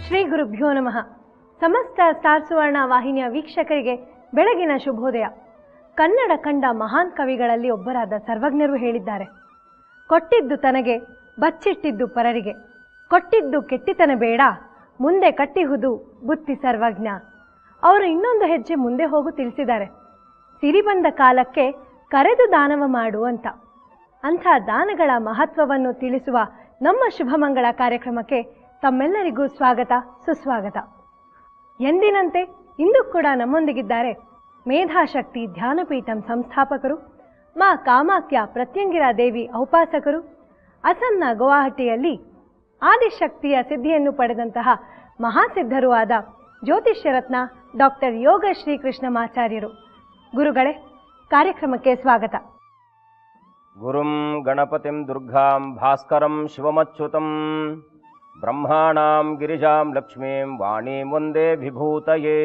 ಶ್ರೀ ಗುರುಭ್ಯೋ ನಮಃ ಸಮಸ್ತ ಸ್ಟಾರ್ ಸುವರ್ಣ ವಾಹಿನಿಯ ವೀಕ್ಷಕರಿಗೆ ಬೆಳಗಿನ ಶುಭೋದಯ ಕನ್ನಡ ಕಂಡ ಮಹಾನ್ ಕವಿಗಳಲ್ಲಿ ಒಬ್ಬರಾದ ಸರ್ವಜ್ಞರು ಹೇಳಿದ್ದಾರೆ ಕೊಟ್ಟಿದ್ದು ತನಗೆ ಬಚ್ಚಿಟ್ಟಿದ್ದು ಪರರಿಗೆ ಕೊಟ್ಟಿದ್ದು ಕೆಟ್ಟಿತನ ಬೇಡ ಮುಂದೆ ಕಟ್ಟಿಹುದು ಬುತ್ತಿ ಸರ್ವಜ್ಞ ಅವರು ಇನ್ನೊಂದು ಹೆಜ್ಜೆ ಮುಂದೆ ಹೋಗು ತಿಳಿಸಿದ್ದಾರೆ ಸಿರಿ ಬಂದ ಕಾಲಕ್ಕೆ ಕರೆದು ದಾನವ ಮಾಡು ಅಂತ ಅಂಥ ದಾನಗಳ ಮಹತ್ವವನ್ನು ತಿಳಿಸುವ ನಮ್ಮ ಶುಭಮಂಗಳ ಕಾರ್ಯಕ್ರಮಕ್ಕೆ ತಮ್ಮೆಲ್ಲರಿಗೂ ಸ್ವಾಗತ ಸುಸ್ವಾಗತ ಎಂದಿನಂತೆ ಇಂದು ಕೂಡ ನಮ್ಮೊಂದಿಗಿದ್ದಾರೆ ಮೇಧಾಶಕ್ತಿ ಧ್ಯಾನಪೀಠಂ ಸಂಸ್ಥಾಪಕರು ಮಾ ಕಾಮಾಖ್ಯ ಪ್ರತ್ಯಂಗಿರಾ ದೇವಿ ಔಪಾಸಕರು ಅಸ್ಸಾಂನ ಗುವಾಹಟಿಯಲ್ಲಿ ಆದಿಶಕ್ತಿಯ ಸಿದ್ಧಿಯನ್ನು ಪಡೆದಂತಹ ಮಹಾಸಿದ್ಧರೂ ಆದ ಜ್ಯೋತಿಷ್ಯ ರತ್ನ ಡಾಕ್ಟರ್ ಯೋಗ ಶ್ರೀಕೃಷ್ಣಮಾಚಾರ್ಯರು ಗುರುಗಳೇ ಕಾರ್ಯಕ್ರಮಕ್ಕೆ ಸ್ವಾಗತ ಗುರುಂ ಗಣಪತಿಂ ದುರ್ಗಾಂ ಭಾಸ್ಕರಂ ಶಿವಮಚ್ಯುತಂ ಬ್ರಹ್ಮಾಣಾಂ ಗಿರಿಜಾಂ ಲಕ್ಷ್ಮೀಂ ವಾಣೀಂ ವಂದೇ ವಿಭೂತಯೇ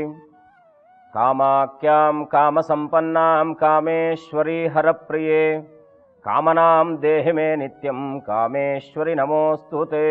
ಕಾಮಾಖ್ಯಾಂ ಕಾಮಸಂಪನ್ನಾಂ ಕಾಮೇಶ್ವರಿ ಹರಪ್ರಿಯೇ ಕಾಮನಾಂ ದೇಹಿ ಮೇ ನಿತ್ಯಂ ಕಾಮೇಶ್ವರಿ ನಮೋऽस्तु ತೇ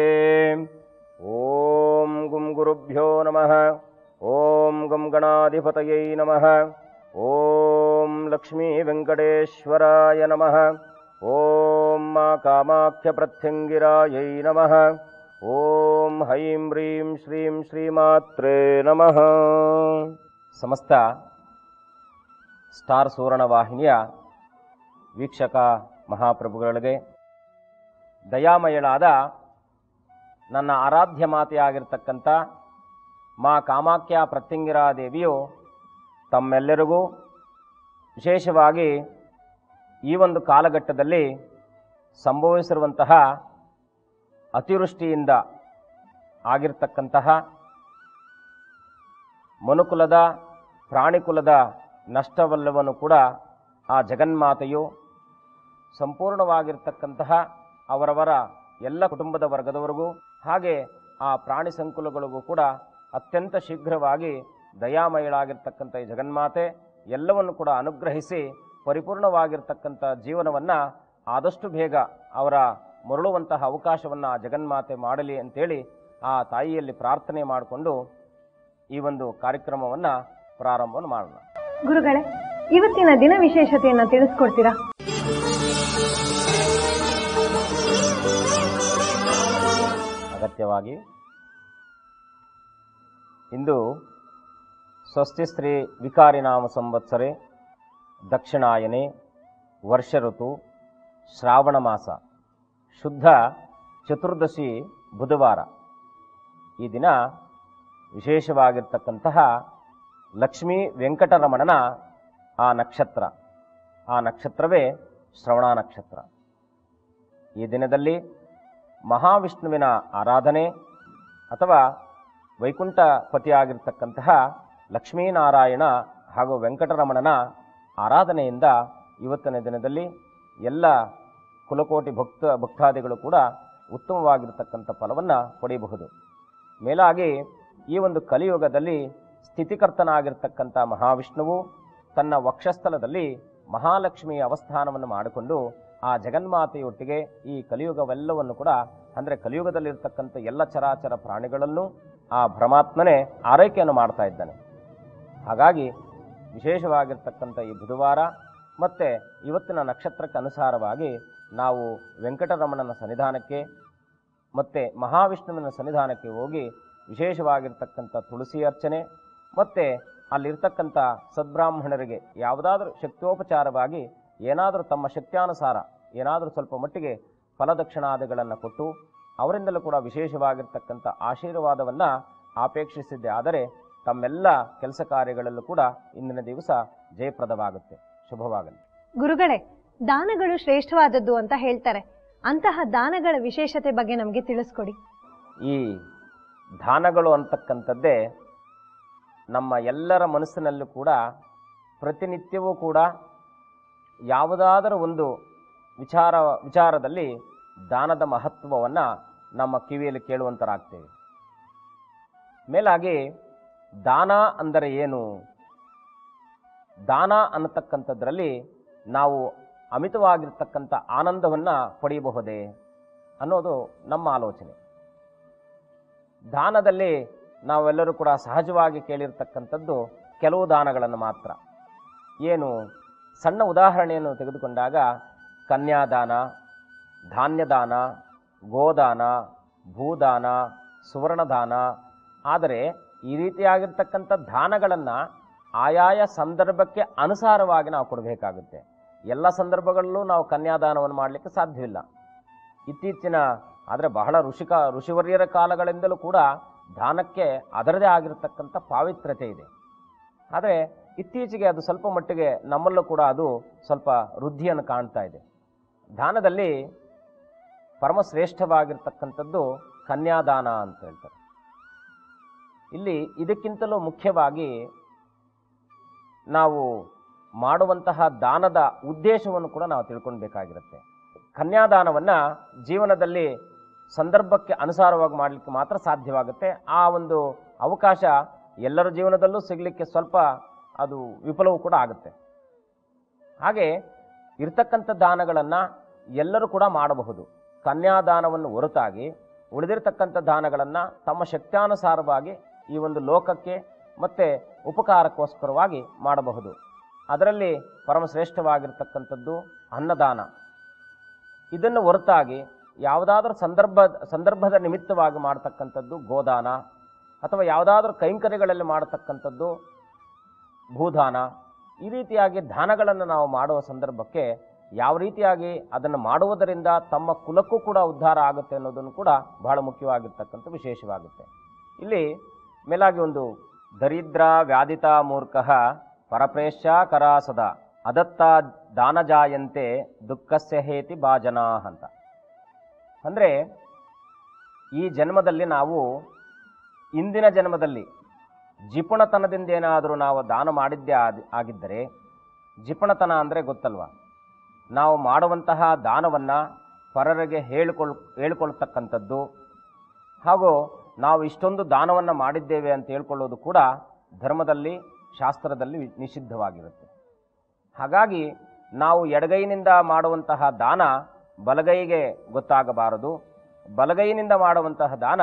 ಓಂ ಗುಂ ಗುರುಭ್ಯೋ ನಮಃ ಓಂ ಗಂ ಗಣಾಧಿಪತಯೈ ನಮಃ ಓಂ ಲಕ್ಷ್ಮೀ ವೆಂಕಟೇಶ್ವರಾಯ ನಮಃ ಓಂ ಮಾ ಕಾಮಾಖ್ಯ ಪ್ರತ್ಯಂಗಿರಾಯೈ ನಮಃ ಓಂ ಹೈಂ ಹ್ರೀಂ ಶ್ರೀಂ ಶ್ರೀಮಾತ್ರೇ ನಮಃ ಸಮಸ್ತ ಸ್ಟಾರ್ ಸುವರ್ಣ ವಾಹಿನಿಯ ವೀಕ್ಷಕ ಮಹಾಪ್ರಭುಗಳಿಗೆ ದಯಾಮಯಳಾದ ನನ್ನ ಆರಾಧ್ಯ ಮಾತೆಯಾಗಿರ್ತಕ್ಕಂಥ ಮಾ ಕಾಮಾಖ್ಯ ಪ್ರತ್ಯಂಗಿರಾ ದೇವಿಯು ತಮ್ಮೆಲ್ಲರಿಗೂ ವಿಶೇಷವಾಗಿ ಈ ಒಂದು ಕಾಲಘಟ್ಟದಲ್ಲಿ ಸಂಭವಿಸಿರುವಂತಹ ಅತಿವೃಷ್ಟಿಯಿಂದ ಆಗಿರ್ತಕ್ಕಂತಹ ಮನುಕುಲದ ಪ್ರಾಣಿಕುಲದ ನಷ್ಟವೆಲ್ಲವನ್ನು ಕೂಡ ಆ ಜಗನ್ಮಾತೆಯು ಸಂಪೂರ್ಣವಾಗಿರ್ತಕ್ಕಂತಹ ಅವರವರ ಎಲ್ಲ ಕುಟುಂಬದ ವರ್ಗದವರೆಗೂ ಹಾಗೆ ಆ ಪ್ರಾಣಿ ಸಂಕುಲಗಳಿಗೂ ಕೂಡ ಅತ್ಯಂತ ಶೀಘ್ರವಾಗಿ ದಯಾಮಯಳಾಗಿರ್ತಕ್ಕಂಥ ಈ ಜಗನ್ಮಾತೆ ಎಲ್ಲವನ್ನು ಕೂಡ ಅನುಗ್ರಹಿಸಿ ಪರಿಪೂರ್ಣವಾಗಿರ್ತಕ್ಕಂಥ ಜೀವನವನ್ನು ಆದಷ್ಟು ಬೇಗ ಅವರ ಮರಳುವಂತಹ ಅವಕಾಶವನ್ನು ಆ ಜಗನ್ಮಾತೆ ಮಾಡಲಿ ಅಂತೇಳಿ ಆ ತಾಯಿಯಲ್ಲಿ ಪ್ರಾರ್ಥನೆ ಮಾಡಿಕೊಂಡು ಈ ಒಂದು ಕಾರ್ಯಕ್ರಮವನ್ನು ಪ್ರಾರಂಭವನ್ನು ಮಾಡೋಣ ಗುರುಗಳೇ ಇವತ್ತಿನ ದಿನ ವಿಶೇಷತೆಯನ್ನು ತಿಳಿಸ್ಕೊಡ್ತೀರಾ ಅಗತ್ಯವಾಗಿ ಇಂದು ಸ್ವಸ್ತಿ ಸ್ತ್ರೀ ವಿಕಾರಿ ನಾಮ ಸಂವತ್ಸರೆ ದಕ್ಷಿಣಾಯನೆ ವರ್ಷ ಋತು ಶ್ರಾವಣ ಮಾಸ ಶುದ್ಧ ಚತುರ್ದಶಿ ಬುಧವಾರ ಈ ದಿನ ವಿಶೇಷವಾಗಿರ್ತಕ್ಕಂತಹ ಲಕ್ಷ್ಮೀ ವೆಂಕಟರಮಣನ ಆ ನಕ್ಷತ್ರ ಆ ನಕ್ಷತ್ರವೇ ಶ್ರವಣ ನಕ್ಷತ್ರ ಈ ದಿನದಲ್ಲಿ ಮಹಾವಿಷ್ಣುವಿನ ಆರಾಧನೆ ಅಥವಾ ವೈಕುಂಠಪತಿಯಾಗಿರ್ತಕ್ಕಂತಹ ಲಕ್ಷ್ಮೀನಾರಾಯಣ ಹಾಗೂ ವೆಂಕಟರಮಣನ ಆರಾಧನೆಯಿಂದ ಇವತ್ತಿನ ದಿನದಲ್ಲಿ ಎಲ್ಲ ಕುಲಕೋಟಿ ಭಕ್ತ ಭಕ್ತಾದಿಗಳು ಕೂಡ ಉತ್ತಮವಾಗಿರ್ತಕ್ಕಂಥ ಫಲವನ್ನು ಪಡೆಯಬಹುದು ಮೇಲಾಗಿ ಈ ಒಂದು ಕಲಿಯುಗದಲ್ಲಿ ಸ್ಥಿತಿಕರ್ತನಾಗಿರ್ತಕ್ಕಂಥ ಮಹಾವಿಷ್ಣುವು ತನ್ನ ವಕ್ಷಸ್ಥಲದಲ್ಲಿ ಮಹಾಲಕ್ಷ್ಮಿಯ ಅವಸ್ಥಾನವನ್ನು ಮಾಡಿಕೊಂಡು ಆ ಜಗನ್ಮಾತೆಯೊಟ್ಟಿಗೆ ಈ ಕಲಿಯುಗವೆಲ್ಲವನ್ನು ಕೂಡ ಅಂದರೆ ಕಲಿಯುಗದಲ್ಲಿರ್ತಕ್ಕಂಥ ಎಲ್ಲ ಚರಾಚರ ಪ್ರಾಣಿಗಳನ್ನು ಆ ಪರಮಾತ್ಮನೇ ಆರೈಕೆಯನ್ನು ಮಾಡ್ತಾ ಇದ್ದಾನೆ ಹಾಗಾಗಿ ವಿಶೇಷವಾಗಿರ್ತಕ್ಕಂಥ ಈ ಬುಧವಾರ ಮತ್ತು ಇವತ್ತಿನ ನಕ್ಷತ್ರಕ್ಕೆ ಅನುಸಾರವಾಗಿ ನಾವು ವೆಂಕಟರಮಣನ ಸನ್ನಿಧಾನಕ್ಕೆ ಮತ್ತು ಮಹಾವಿಷ್ಣುವಿನ ಸನ್ನಿಧಾನಕ್ಕೆ ಹೋಗಿ ವಿಶೇಷವಾಗಿರ್ತಕ್ಕಂಥ ತುಳಸಿ ಅರ್ಚನೆ ಮತ್ತು ಅಲ್ಲಿರ್ತಕ್ಕಂಥ ಸದ್ಬ್ರಾಹ್ಮಣರಿಗೆ ಯಾವುದಾದ್ರೂ ಶಕ್ತಿಯೋಪಚಾರವಾಗಿ ಏನಾದರೂ ತಮ್ಮ ಶಕ್ತ್ಯಾನುಸಾರ ಏನಾದರೂ ಸ್ವಲ್ಪ ಮಟ್ಟಿಗೆ ಫಲದಕ್ಷಿಣಾದಿಗಳನ್ನು ಕೊಟ್ಟು ಅವರಿಂದಲೂ ಕೂಡ ವಿಶೇಷವಾಗಿರ್ತಕ್ಕಂಥ ಆಶೀರ್ವಾದವನ್ನು ಅಪೇಕ್ಷಿಸಿದ್ದೆ ಆದರೆ ತಮ್ಮೆಲ್ಲ ಕೆಲಸ ಕಾರ್ಯಗಳಲ್ಲೂ ಕೂಡ ಇಂದಿನ ದಿವಸ ಜಯಪ್ರದವಾಗುತ್ತೆ ಶುಭವಾಗಲಿ ಗುರುಗಳೇ ದಾನಗಳು ಶ್ರೇಷ್ಠವಾದದ್ದು ಅಂತ ಹೇಳ್ತಾರೆ ಅಂತಹ ದಾನಗಳ ವಿಶೇಷತೆ ಬಗ್ಗೆ ನಮಗೆ ತಿಳಿಸ್ಕೊಡಿ ಈ ದಾನಗಳು ಅಂತಕ್ಕಂಥದ್ದೇ ನಮ್ಮ ಎಲ್ಲರ ಮನಸ್ಸಿನಲ್ಲೂ ಕೂಡ ಪ್ರತಿನಿತ್ಯವೂ ಕೂಡ ಯಾವುದಾದರೂ ಒಂದು ವಿಚಾರ ವಿಚಾರದಲ್ಲಿ ದಾನದ ಮಹತ್ವವನ್ನು ನಮ್ಮ ಕಿವಿಯಲ್ಲಿ ಕೇಳುವಂತರಾಗ್ತೇವೆ ಮೇಲಾಗಿ ದಾನ ಅಂದರೆ ಏನು ದಾನ ಅನ್ನತಕ್ಕಂಥದ್ರಲ್ಲಿ ನಾವು ಅಮಿತವಾಗಿರ್ತಕ್ಕಂಥ ಆನಂದವನ್ನು ಪಡೆಯಬಹುದೇ ಅನ್ನೋದು ನಮ್ಮ ಆಲೋಚನೆ ದಾನದಲ್ಲಿ ನಾವೆಲ್ಲರೂ ಕೂಡ ಸಹಜವಾಗಿ ಕೇಳಿರ್ತಕ್ಕಂಥದ್ದು ಕೆಲವು ದಾನಗಳನ್ನು ಮಾತ್ರ ಏನು ಸಣ್ಣ ಉದಾಹರಣೆಯನ್ನು ತೆಗೆದುಕೊಂಡಾಗ ಕನ್ಯಾದಾನ ಧಾನ್ಯದಾನ ಗೋದಾನ ಭೂದಾನ ಸುವರ್ಣದಾನ ಆದರೆ ಈ ರೀತಿಯಾಗಿರ್ತಕ್ಕಂಥ ದಾನಗಳನ್ನು ಆಯಾಯ ಸಂದರ್ಭಕ್ಕೆ ಅನುಸಾರವಾಗಿ ನಾವು ಕೊಡಬೇಕಾಗುತ್ತೆ ಎಲ್ಲ ಸಂದರ್ಭಗಳಲ್ಲೂ ನಾವು ಕನ್ಯಾದಾನವನ್ನು ಮಾಡಲಿಕ್ಕೆ ಸಾಧ್ಯವಿಲ್ಲ ಇತ್ತೀಚಿನ ಆದರೆ ಬಹಳ ಋಷಿಕ ಋಷಿವರ್ಯರ ಕಾಲಗಳಿಂದಲೂ ಕೂಡ ದಾನಕ್ಕೆ ಅದರದೇ ಆಗಿರತಕ್ಕಂಥ ಪಾವಿತ್ರ್ಯತೆ ಇದೆ ಆದರೆ ಇತ್ತೀಚೆಗೆ ಅದು ಸ್ವಲ್ಪ ಮಟ್ಟಿಗೆ ನಮ್ಮಲ್ಲೂ ಕೂಡ ಅದು ಸ್ವಲ್ಪ ವೃದ್ಧಿಯನ್ನು ಕಾಣ್ತಾ ಇದೆ ದಾನದಲ್ಲಿ ಪರಮಶ್ರೇಷ್ಠವಾಗಿರ್ತಕ್ಕಂಥದ್ದು ಕನ್ಯಾದಾನ ಅಂತ ಹೇಳ್ತಾರೆ ಇಲ್ಲಿ ಇದಕ್ಕಿಂತಲೂ ಮುಖ್ಯವಾಗಿ ನಾವು ಮಾಡುವಂತಹ ದಾನದ ಉದ್ದೇಶವನ್ನು ಕೂಡ ನಾವು ತಿಳ್ಕೊಳ್ಬೇಕಾಗಿರುತ್ತೆ ಕನ್ಯಾದಾನವನ್ನು ಜೀವನದಲ್ಲಿ ಸಂದರ್ಭಕ್ಕೆ ಅನುಸಾರವಾಗಿ ಮಾಡಲಿಕ್ಕೆ ಮಾತ್ರ ಸಾಧ್ಯವಾಗುತ್ತೆ ಆ ಒಂದು ಅವಕಾಶ ಎಲ್ಲರ ಜೀವನದಲ್ಲೂ ಸಿಗಲಿಕ್ಕೆ ಸ್ವಲ್ಪ ಅದು ವಿಫಲವೂ ಕೂಡ ಆಗುತ್ತೆ ಹಾಗೆ ಇರ್ತಕ್ಕಂಥ ದಾನಗಳನ್ನು ಎಲ್ಲರೂ ಕೂಡ ಮಾಡಬಹುದು ಕನ್ಯಾದಾನವನ್ನು ಹೊರತಾಗಿ ಉಳಿದಿರ್ತಕ್ಕಂಥ ದಾನಗಳನ್ನು ತಮ್ಮ ಶಕ್ತ್ಯಾನುಸಾರವಾಗಿ ಈ ಒಂದು ಲೋಕಕ್ಕೆ ಮತ್ತು ಉಪಕಾರಕ್ಕೋಸ್ಕರವಾಗಿ ಮಾಡಬಹುದು ಅದರಲ್ಲಿ ಪರಮಶ್ರೇಷ್ಠವಾಗಿರ್ತಕ್ಕಂಥದ್ದು ಅನ್ನದಾನ ಇದನ್ನು ಹೊರತಾಗಿ ಯಾವುದಾದ್ರೂ ಸಂದರ್ಭ ಸಂದರ್ಭದ ನಿಮಿತ್ತವಾಗಿ ಮಾಡತಕ್ಕಂಥದ್ದು ಗೋದಾನ ಅಥವಾ ಯಾವುದಾದ್ರೂ ಕೈಂಕರ್ಯಗಳಲ್ಲಿ ಮಾಡತಕ್ಕಂಥದ್ದು ಭೂದಾನ ಈ ರೀತಿಯಾಗಿ ದಾನಗಳನ್ನು ನಾವು ಮಾಡುವ ಸಂದರ್ಭಕ್ಕೆ ಯಾವ ರೀತಿಯಾಗಿ ಅದನ್ನು ಮಾಡುವುದರಿಂದ ತಮ್ಮ ಕುಲಕ್ಕೂ ಕೂಡ ಉದ್ಧಾರ ಆಗುತ್ತೆ ಅನ್ನೋದನ್ನು ಕೂಡ ಬಹಳ ಮುಖ್ಯವಾಗಿರ್ತಕ್ಕಂಥ ವಿಶೇಷವಾಗುತ್ತೆ ಇಲ್ಲಿ ಮೇಲಾಗಿ ಒಂದು ದರಿದ್ರ ವ್ಯಾಧಿತ ಮೂರ್ಖಃ ಪರಪ್ರೇಷ್ಯ ಕರಾಸದ ಅದತ್ತ ದಾನಜಾಯಂತೆ ದುಃಖಸ್ಯ ಹೇತಿ ಭಾಜನಾ ಅಂತ ಅಂದರೆ ಈ ಜನ್ಮದಲ್ಲಿ ನಾವು ಇಂದಿನ ಜನ್ಮದಲ್ಲಿ ಜಿಪುಣತನದಿಂದ ಏನಾದರೂ ನಾವು ದಾನ ಮಾಡಿದ್ದೇ ಆದಿ ಆಗಿದ್ದರೆ ಜಿಪುಣತನ ಅಂದರೆ ಗೊತ್ತಲ್ವ ನಾವು ಮಾಡುವಂತಹ ದಾನವನ್ನು ಪರರಿಗೆ ಹೇಳಿಕೊಳ್ ಹೇಳ್ಕೊಳ್ತಕ್ಕಂಥದ್ದು ಹಾಗೂ ನಾವು ಇಷ್ಟೊಂದು ದಾನವನ್ನು ಮಾಡಿದ್ದೇವೆ ಅಂತ ಹೇಳ್ಕೊಳ್ಳೋದು ಕೂಡ ಧರ್ಮದಲ್ಲಿ ಶಾಸ್ತ್ರದಲ್ಲಿ ವಿ- ನಿಷಿದ್ಧವಾಗಿರುತ್ತೆ ಹಾಗಾಗಿ ನಾವು ಎಡಗೈನಿಂದ ಮಾಡುವಂತಹ ದಾನ ಬಲಗೈಗೆ ಗೊತ್ತಾಗಬಾರದು ಬಲಗೈನಿಂದ ಮಾಡುವಂತಹ ದಾನ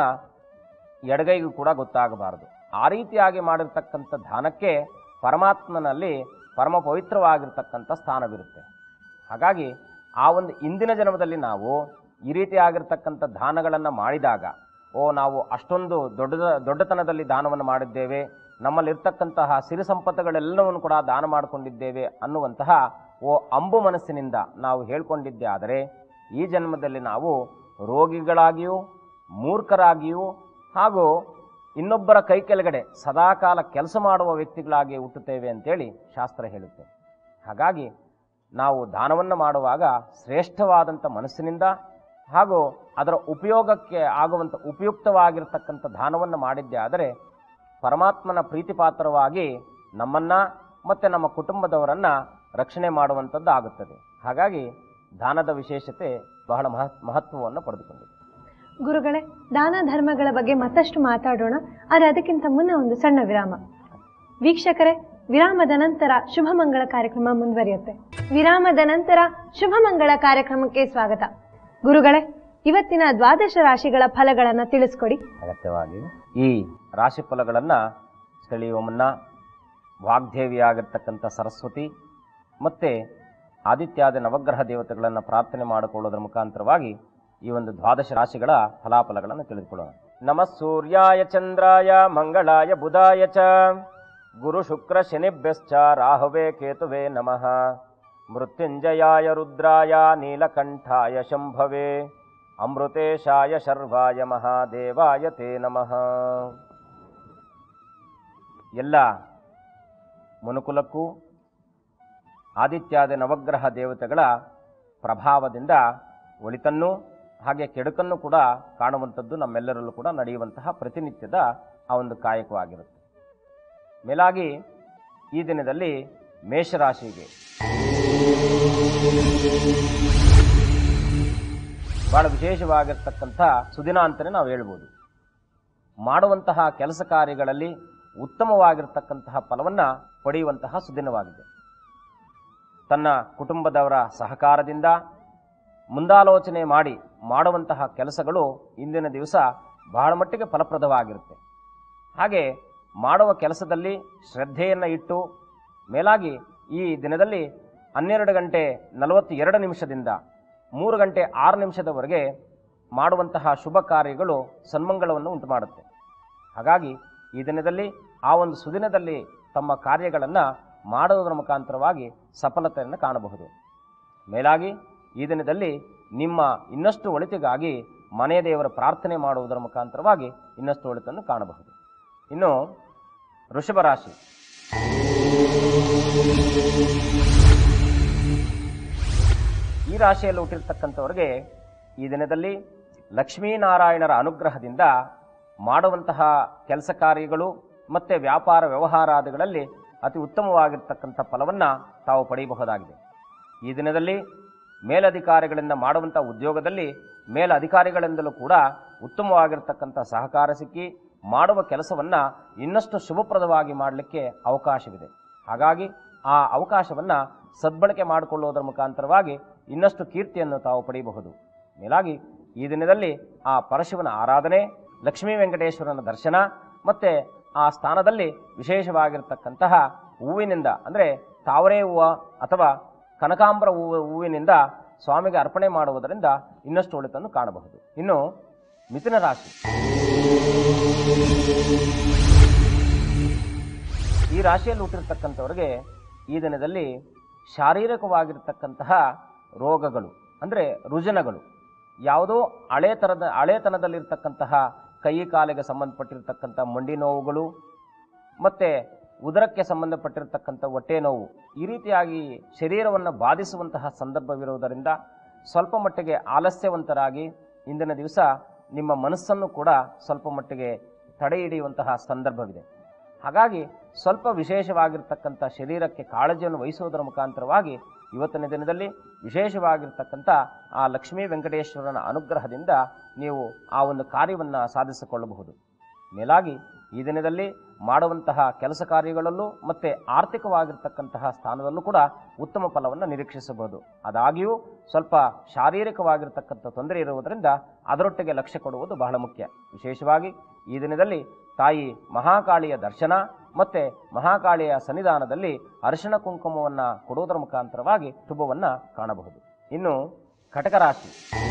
ಎಡಗೈಗೂ ಕೂಡ ಗೊತ್ತಾಗಬಾರದು ಆ ರೀತಿಯಾಗಿ ಮಾಡಿರ್ತಕ್ಕಂಥ ದಾನಕ್ಕೆ ಪರಮಾತ್ಮನಲ್ಲಿ ಪರಮ ಪವಿತ್ರವಾಗಿರ್ತಕ್ಕಂಥ ಸ್ಥಾನವಿರುತ್ತೆ ಹಾಗಾಗಿ ಆ ಒಂದು ಇಂದಿನ ಜನ್ಮದಲ್ಲಿ ನಾವು ಈ ರೀತಿಯಾಗಿರ್ತಕ್ಕಂಥ ದಾನಗಳನ್ನು ಮಾಡಿದಾಗ ಓ ನಾವು ಅಷ್ಟೊಂದು ದೊಡ್ಡ ದೊಡ್ಡತನದಲ್ಲಿ ದಾನವನ್ನು ಮಾಡಿದ್ದೇವೆ ನಮ್ಮಲ್ಲಿರ್ತಕ್ಕಂತಹ ಸಿರಿ ಸಂಪತ್ತುಗಳೆಲ್ಲವನ್ನು ಕೂಡ ದಾನ ಮಾಡಿಕೊಂಡಿದ್ದೇವೆ ಅನ್ನುವಂತಹ ಓ ಅಂಬು ಮನಸ್ಸಿನಿಂದ ನಾವು ಹೇಳ್ಕೊಂಡಿದ್ದೇ ಆದರೆ ಈ ಜನ್ಮದಲ್ಲಿ ನಾವು ರೋಗಿಗಳಾಗಿಯೂ ಮೂರ್ಖರಾಗಿಯೂ ಹಾಗೂ ಇನ್ನೊಬ್ಬರ ಕೈ ಕೆಳಗಡೆ ಸದಾಕಾಲ ಕೆಲಸ ಮಾಡುವ ವ್ಯಕ್ತಿಗಳಾಗಿ ಹುಟ್ಟುತ್ತೇವೆ ಅಂತೇಳಿ ಶಾಸ್ತ್ರ ಹೇಳುತ್ತೆ ಹಾಗಾಗಿ ನಾವು ದಾನವನ್ನು ಮಾಡುವಾಗ ಶ್ರೇಷ್ಠವಾದಂಥ ಮನಸ್ಸಿನಿಂದ ಹಾಗೂ ಅದರ ಉಪಯೋಗಕ್ಕೆ ಆಗುವಂಥ ಉಪಯುಕ್ತವಾಗಿರ್ತಕ್ಕಂಥ ದಾನವನ್ನು ಮಾಡಿದ್ದೇ ಆದರೆ ಪರಮಾತ್ಮನ ಪ್ರೀತಿಪಾತ್ರವಾಗಿ ನಮ್ಮನ್ನ ಮತ್ತು ನಮ್ಮ ಕುಟುಂಬದವರನ್ನ ರಕ್ಷಣೆ ಮಾಡುವಂಥದ್ದು ಆಗುತ್ತದೆ ಹಾಗಾಗಿ ದಾನದ ವಿಶೇಷತೆ ಬಹಳ ಮಹ ಮಹತ್ವವನ್ನು ಪಡೆದುಕೊಂಡಿದೆ ಗುರುಗಳೇ ದಾನ ಧರ್ಮಗಳ ಬಗ್ಗೆ ಮತ್ತಷ್ಟು ಮಾತಾಡೋಣ ಆದರೆ ಅದಕ್ಕಿಂತ ಮುನ್ನ ಒಂದು ಸಣ್ಣ ವಿರಾಮ ವೀಕ್ಷಕರೇ ವಿರಾಮದ ನಂತರ ಶುಭ ಮಂಗಳ ಕಾರ್ಯಕ್ರಮ ಮುಂದುವರಿಯುತ್ತೆ ವಿರಾಮದ ನಂತರ ಶುಭ ಮಂಗಳ ಕಾರ್ಯಕ್ರಮಕ್ಕೆ ಸ್ವಾಗತ ಗುರುಗಳೇ ಇವತ್ತಿನ ದ್ವಾದಶ ರಾಶಿಗಳ ಫಲಗಳನ್ನ ತಿಳಿಸ್ಕೊಡಿ ಅಗತ್ಯವಾಗಿ ಈ ರಾಶಿ ಫಲಗಳನ್ನು ತಿಳಿಯುವ ಮುನ್ನ ವಾಗ್ದೇವಿಯಾಗಿರ್ತಕ್ಕಂಥ ಸರಸ್ವತಿ ಮತ್ತು ಆದಿತ್ಯಾದಿ ನವಗ್ರಹ ದೇವತೆಗಳನ್ನು ಪ್ರಾರ್ಥನೆ ಮಾಡಿಕೊಳ್ಳೋದ್ರ ಮುಖಾಂತರವಾಗಿ ಈ ಒಂದು ದ್ವಾದಶ ರಾಶಿಗಳ ಫಲಾಫಲಗಳನ್ನು ತಿಳಿದುಕೊಳ್ಳೋಣ ನಮಃ ಸೂರ್ಯಾಯ ಚಂದ್ರಾಯ ಮಂಗಳಾಯ ಬುಧಾಯ ಚ ಗುರು ಶುಕ್ರ ಶನಿಭ್ಯಶ್ಚ ರಾಹವೇ ಕೇತುವೆ ನಮಃ ಮೃತ್ಯುಂಜಯಾಯ ರುದ್ರಾಯ ನೀಲಕಂಠಾಯ ಶಂಭವೇ ಅಮೃತೇಶಾಯ ಶರ್ವಾಯ ಮಹಾದೇವಾಯ ತೇ ನಮಃ ಎಲ್ಲ ಮನುಕುಲಕ್ಕೂ ಆದಿತ್ಯಾದಿ ನವಗ್ರಹ ದೇವತೆಗಳ ಪ್ರಭಾವದಿಂದ ಒಳಿತನ್ನು ಹಾಗೆ ಕೆಡುಕನ್ನು ಕೂಡ ಕಾಣುವಂಥದ್ದು ನಮ್ಮೆಲ್ಲರಲ್ಲೂ ಕೂಡ ನಡೆಯುವಂತಹ ಪ್ರತಿನಿತ್ಯದ ಆ ಒಂದು ಕಾಯಕವಾಗಿರುತ್ತೆ ಮೇಲಾಗಿ ಈ ದಿನದಲ್ಲಿ ಮೇಷರಾಶಿಗೆ ಬಹಳ ವಿಶೇಷವಾಗಿರ್ತಕ್ಕಂಥ ಸುದಿನ ಅಂತಲೇ ನಾವು ಹೇಳ್ಬೋದು ಮಾಡುವಂತಹ ಕೆಲಸ ಕಾರ್ಯಗಳಲ್ಲಿ ಉತ್ತಮವಾಗಿರ್ತಕ್ಕಂತಹ ಫಲವನ್ನು ಪಡೆಯುವಂತಹ ಸುದಿನವಾಗಿದೆ ತನ್ನ ಕುಟುಂಬದವರ ಸಹಕಾರದಿಂದ ಮುಂದಾಲೋಚನೆ ಮಾಡಿ ಮಾಡುವಂತಹ ಕೆಲಸಗಳು ಇಂದಿನ ದಿವಸ ಬಹಳ ಮಟ್ಟಿಗೆ ಫಲಪ್ರದವಾಗಿರುತ್ತೆ ಹಾಗೆ ಮಾಡುವ ಕೆಲಸದಲ್ಲಿ ಶ್ರದ್ಧೆಯನ್ನು ಇಟ್ಟು ಮೇಲಾಗಿ ಈ ದಿನದಲ್ಲಿ ಹನ್ನೆರಡು ಗಂಟೆ ನಲವತ್ತು ಎರಡು ನಿಮಿಷದಿಂದ ಮೂರು ಗಂಟೆ ಆರು ನಿಮಿಷದವರೆಗೆ ಮಾಡುವಂತಹ ಶುಭ ಕಾರ್ಯಗಳು ಸನ್ಮಂಗಳವನ್ನು ಉಂಟು ಮಾಡುತ್ತೆ ಹಾಗಾಗಿ ಈ ದಿನದಲ್ಲಿ ಆ ಒಂದು ಸುದಿನದಲ್ಲಿ ತಮ್ಮ ಕಾರ್ಯಗಳನ್ನು ಮಾಡುವುದರ ಮುಖಾಂತರವಾಗಿ ಸಫಲತೆಯನ್ನು ಕಾಣಬಹುದು ಮೇಲಾಗಿ ಈ ದಿನದಲ್ಲಿ ನಿಮ್ಮ ಇನ್ನಷ್ಟು ಒಳಿತಿಗಾಗಿ ಮನೆ ದೇವರ ಪ್ರಾರ್ಥನೆ ಮಾಡುವುದರ ಮುಖಾಂತರವಾಗಿ ಇನ್ನಷ್ಟು ಒಳಿತನ್ನು ಕಾಣಬಹುದು ಇನ್ನು ವೃಷಭ ರಾಶಿ ಈ ರಾಶಿಯಲ್ಲಿ ಹುಟ್ಟಿರ್ತಕ್ಕಂಥವ್ರಿಗೆ ಈ ದಿನದಲ್ಲಿ ಲಕ್ಷ್ಮೀನಾರಾಯಣರ ಅನುಗ್ರಹದಿಂದ ಮಾಡುವಂತಹ ಕೆಲಸ ಕಾರ್ಯಗಳು ಮತ್ತು ವ್ಯಾಪಾರ ವ್ಯವಹಾರಾದಿಗಳಲ್ಲಿ ಅತಿ ಉತ್ತಮವಾಗಿರ್ತಕ್ಕಂಥ ಫಲವನ್ನು ತಾವು ಪಡೆಯಬಹುದಾಗಿದೆ ಈ ದಿನದಲ್ಲಿ ಮೇಲಧಿಕಾರಿಗಳಿಂದ ಮಾಡುವಂಥ ಉದ್ಯೋಗದಲ್ಲಿ ಮೇಲಧಿಕಾರಿಗಳಿಂದಲೂ ಕೂಡ ಉತ್ತಮವಾಗಿರ್ತಕ್ಕಂಥ ಸಹಕಾರ ಸಿಕ್ಕಿ ಮಾಡುವ ಕೆಲಸವನ್ನು ಇನ್ನಷ್ಟು ಶುಭಪ್ರದವಾಗಿ ಮಾಡಲಿಕ್ಕೆ ಅವಕಾಶವಿದೆ ಹಾಗಾಗಿ ಆ ಅವಕಾಶವನ್ನು ಸದ್ಬಳಕೆ ಮಾಡಿಕೊಳ್ಳುವುದರ ಮುಖಾಂತರವಾಗಿ ಇನ್ನಷ್ಟು ಕೀರ್ತಿಯನ್ನು ತಾವು ಪಡೆಯಬಹುದು ಮೇಲಾಗಿ ಈ ದಿನದಲ್ಲಿ ಆ ಪರಶಿವನ ಆರಾಧನೆ ಲಕ್ಷ್ಮೀ ವೆಂಕಟೇಶ್ವರನ ದರ್ಶನ ಮತ್ತು ಆ ಸ್ಥಾನದಲ್ಲಿ ವಿಶೇಷವಾಗಿರ್ತಕ್ಕಂತಹ ಹೂವಿನಿಂದ ಅಂದರೆ ತಾವರೆ ಹೂವು ಅಥವಾ ಕನಕಾಂಬರ ಹೂವು ಹೂವಿನಿಂದ ಸ್ವಾಮಿಗೆ ಅರ್ಪಣೆ ಮಾಡುವುದರಿಂದ ಇನ್ನಷ್ಟು ಒಳಿತನ್ನು ಕಾಣಬಹುದು ಇನ್ನು ಮಿಥುನ ರಾಶಿ ಈ ರಾಶಿಯಲ್ಲಿ ಹುಟ್ಟಿರ್ತಕ್ಕಂಥವ್ರಿಗೆ ಈ ದಿನದಲ್ಲಿ ಶಾರೀರಿಕವಾಗಿರ್ತಕ್ಕಂತಹ ರೋಗಗಳು ಅಂದರೆ ರುಜನಗಳು ಯಾವುದೋ ಹಳೆ ಥರದ ಹಳೆತನದಲ್ಲಿರ್ತಕ್ಕಂತಹ ಕೈ ಕಾಲಿಗೆ ಸಂಬಂಧಪಟ್ಟಿರ್ತಕ್ಕಂಥ ಮಂಡಿ ನೋವುಗಳು ಮತ್ತು ಉದರಕ್ಕೆ ಸಂಬಂಧಪಟ್ಟಿರ್ತಕ್ಕಂಥ ಹೊಟ್ಟೆ ನೋವು ಈ ರೀತಿಯಾಗಿ ಶರೀರವನ್ನು ಬಾಧಿಸುವಂತಹ ಸಂದರ್ಭವಿರುವುದರಿಂದ ಸ್ವಲ್ಪ ಮಟ್ಟಿಗೆ ಆಲಸ್ಯವಂತರಾಗಿ ಇಂದಿನ ದಿವಸ ನಿಮ್ಮ ಮನಸ್ಸನ್ನು ಕೂಡ ಸ್ವಲ್ಪ ಮಟ್ಟಿಗೆ ತಡೆ ಹಿಡಿಯುವಂತಹ ಸಂದರ್ಭವಿದೆ ಹಾಗಾಗಿ ಸ್ವಲ್ಪ ವಿಶೇಷವಾಗಿರ್ತಕ್ಕಂಥ ಶರೀರಕ್ಕೆ ಕಾಳಜಿಯನ್ನು ವಹಿಸುವುದರ ಮುಖಾಂತರವಾಗಿ ಇವತ್ತಿನ ದಿನದಲ್ಲಿ ವಿಶೇಷವಾಗಿರ್ತಕ್ಕಂಥ ಆ ಲಕ್ಷ್ಮೀ ವೆಂಕಟೇಶ್ವರನ ಅನುಗ್ರಹದಿಂದ ನೀವು ಆ ಒಂದು ಕಾರ್ಯವನ್ನು ಸಾಧಿಸಿಕೊಳ್ಳಬಹುದು ಮೇಲಾಗಿ ಈ ದಿನದಲ್ಲಿ ಮಾಡುವಂತಹ ಕೆಲಸ ಕಾರ್ಯಗಳಲ್ಲೂ ಮತ್ತು ಆರ್ಥಿಕವಾಗಿರ್ತಕ್ಕಂತಹ ಸ್ಥಾನದಲ್ಲೂ ಕೂಡ ಉತ್ತಮ ಫಲವನ್ನು ನಿರೀಕ್ಷಿಸಬಹುದು ಆದಾಗ್ಯೂ ಸ್ವಲ್ಪ ಶಾರೀರಿಕವಾಗಿರ್ತಕ್ಕಂಥ ತೊಂದರೆ ಇರುವುದರಿಂದ ಅದರೊಟ್ಟಿಗೆ ಲಕ್ಷ್ಯ ಕೊಡುವುದು ಬಹಳ ಮುಖ್ಯ ವಿಶೇಷವಾಗಿ ಈ ದಿನದಲ್ಲಿ ತಾಯಿ ಮಹಾಕಾಳಿಯ ದರ್ಶನ ಮತ್ತು ಮಹಾಕಾಳಿಯ ಸನ್ನಿಧಾನದಲ್ಲಿ ಅರಿಶಿಣ ಕುಂಕುಮವನ್ನು ಕೊಡುವುದರ ಮುಖಾಂತರವಾಗಿ ಶುಭವನ್ನು ಕಾಣಬಹುದು ಇನ್ನು ಕಟಕ ರಾಶಿ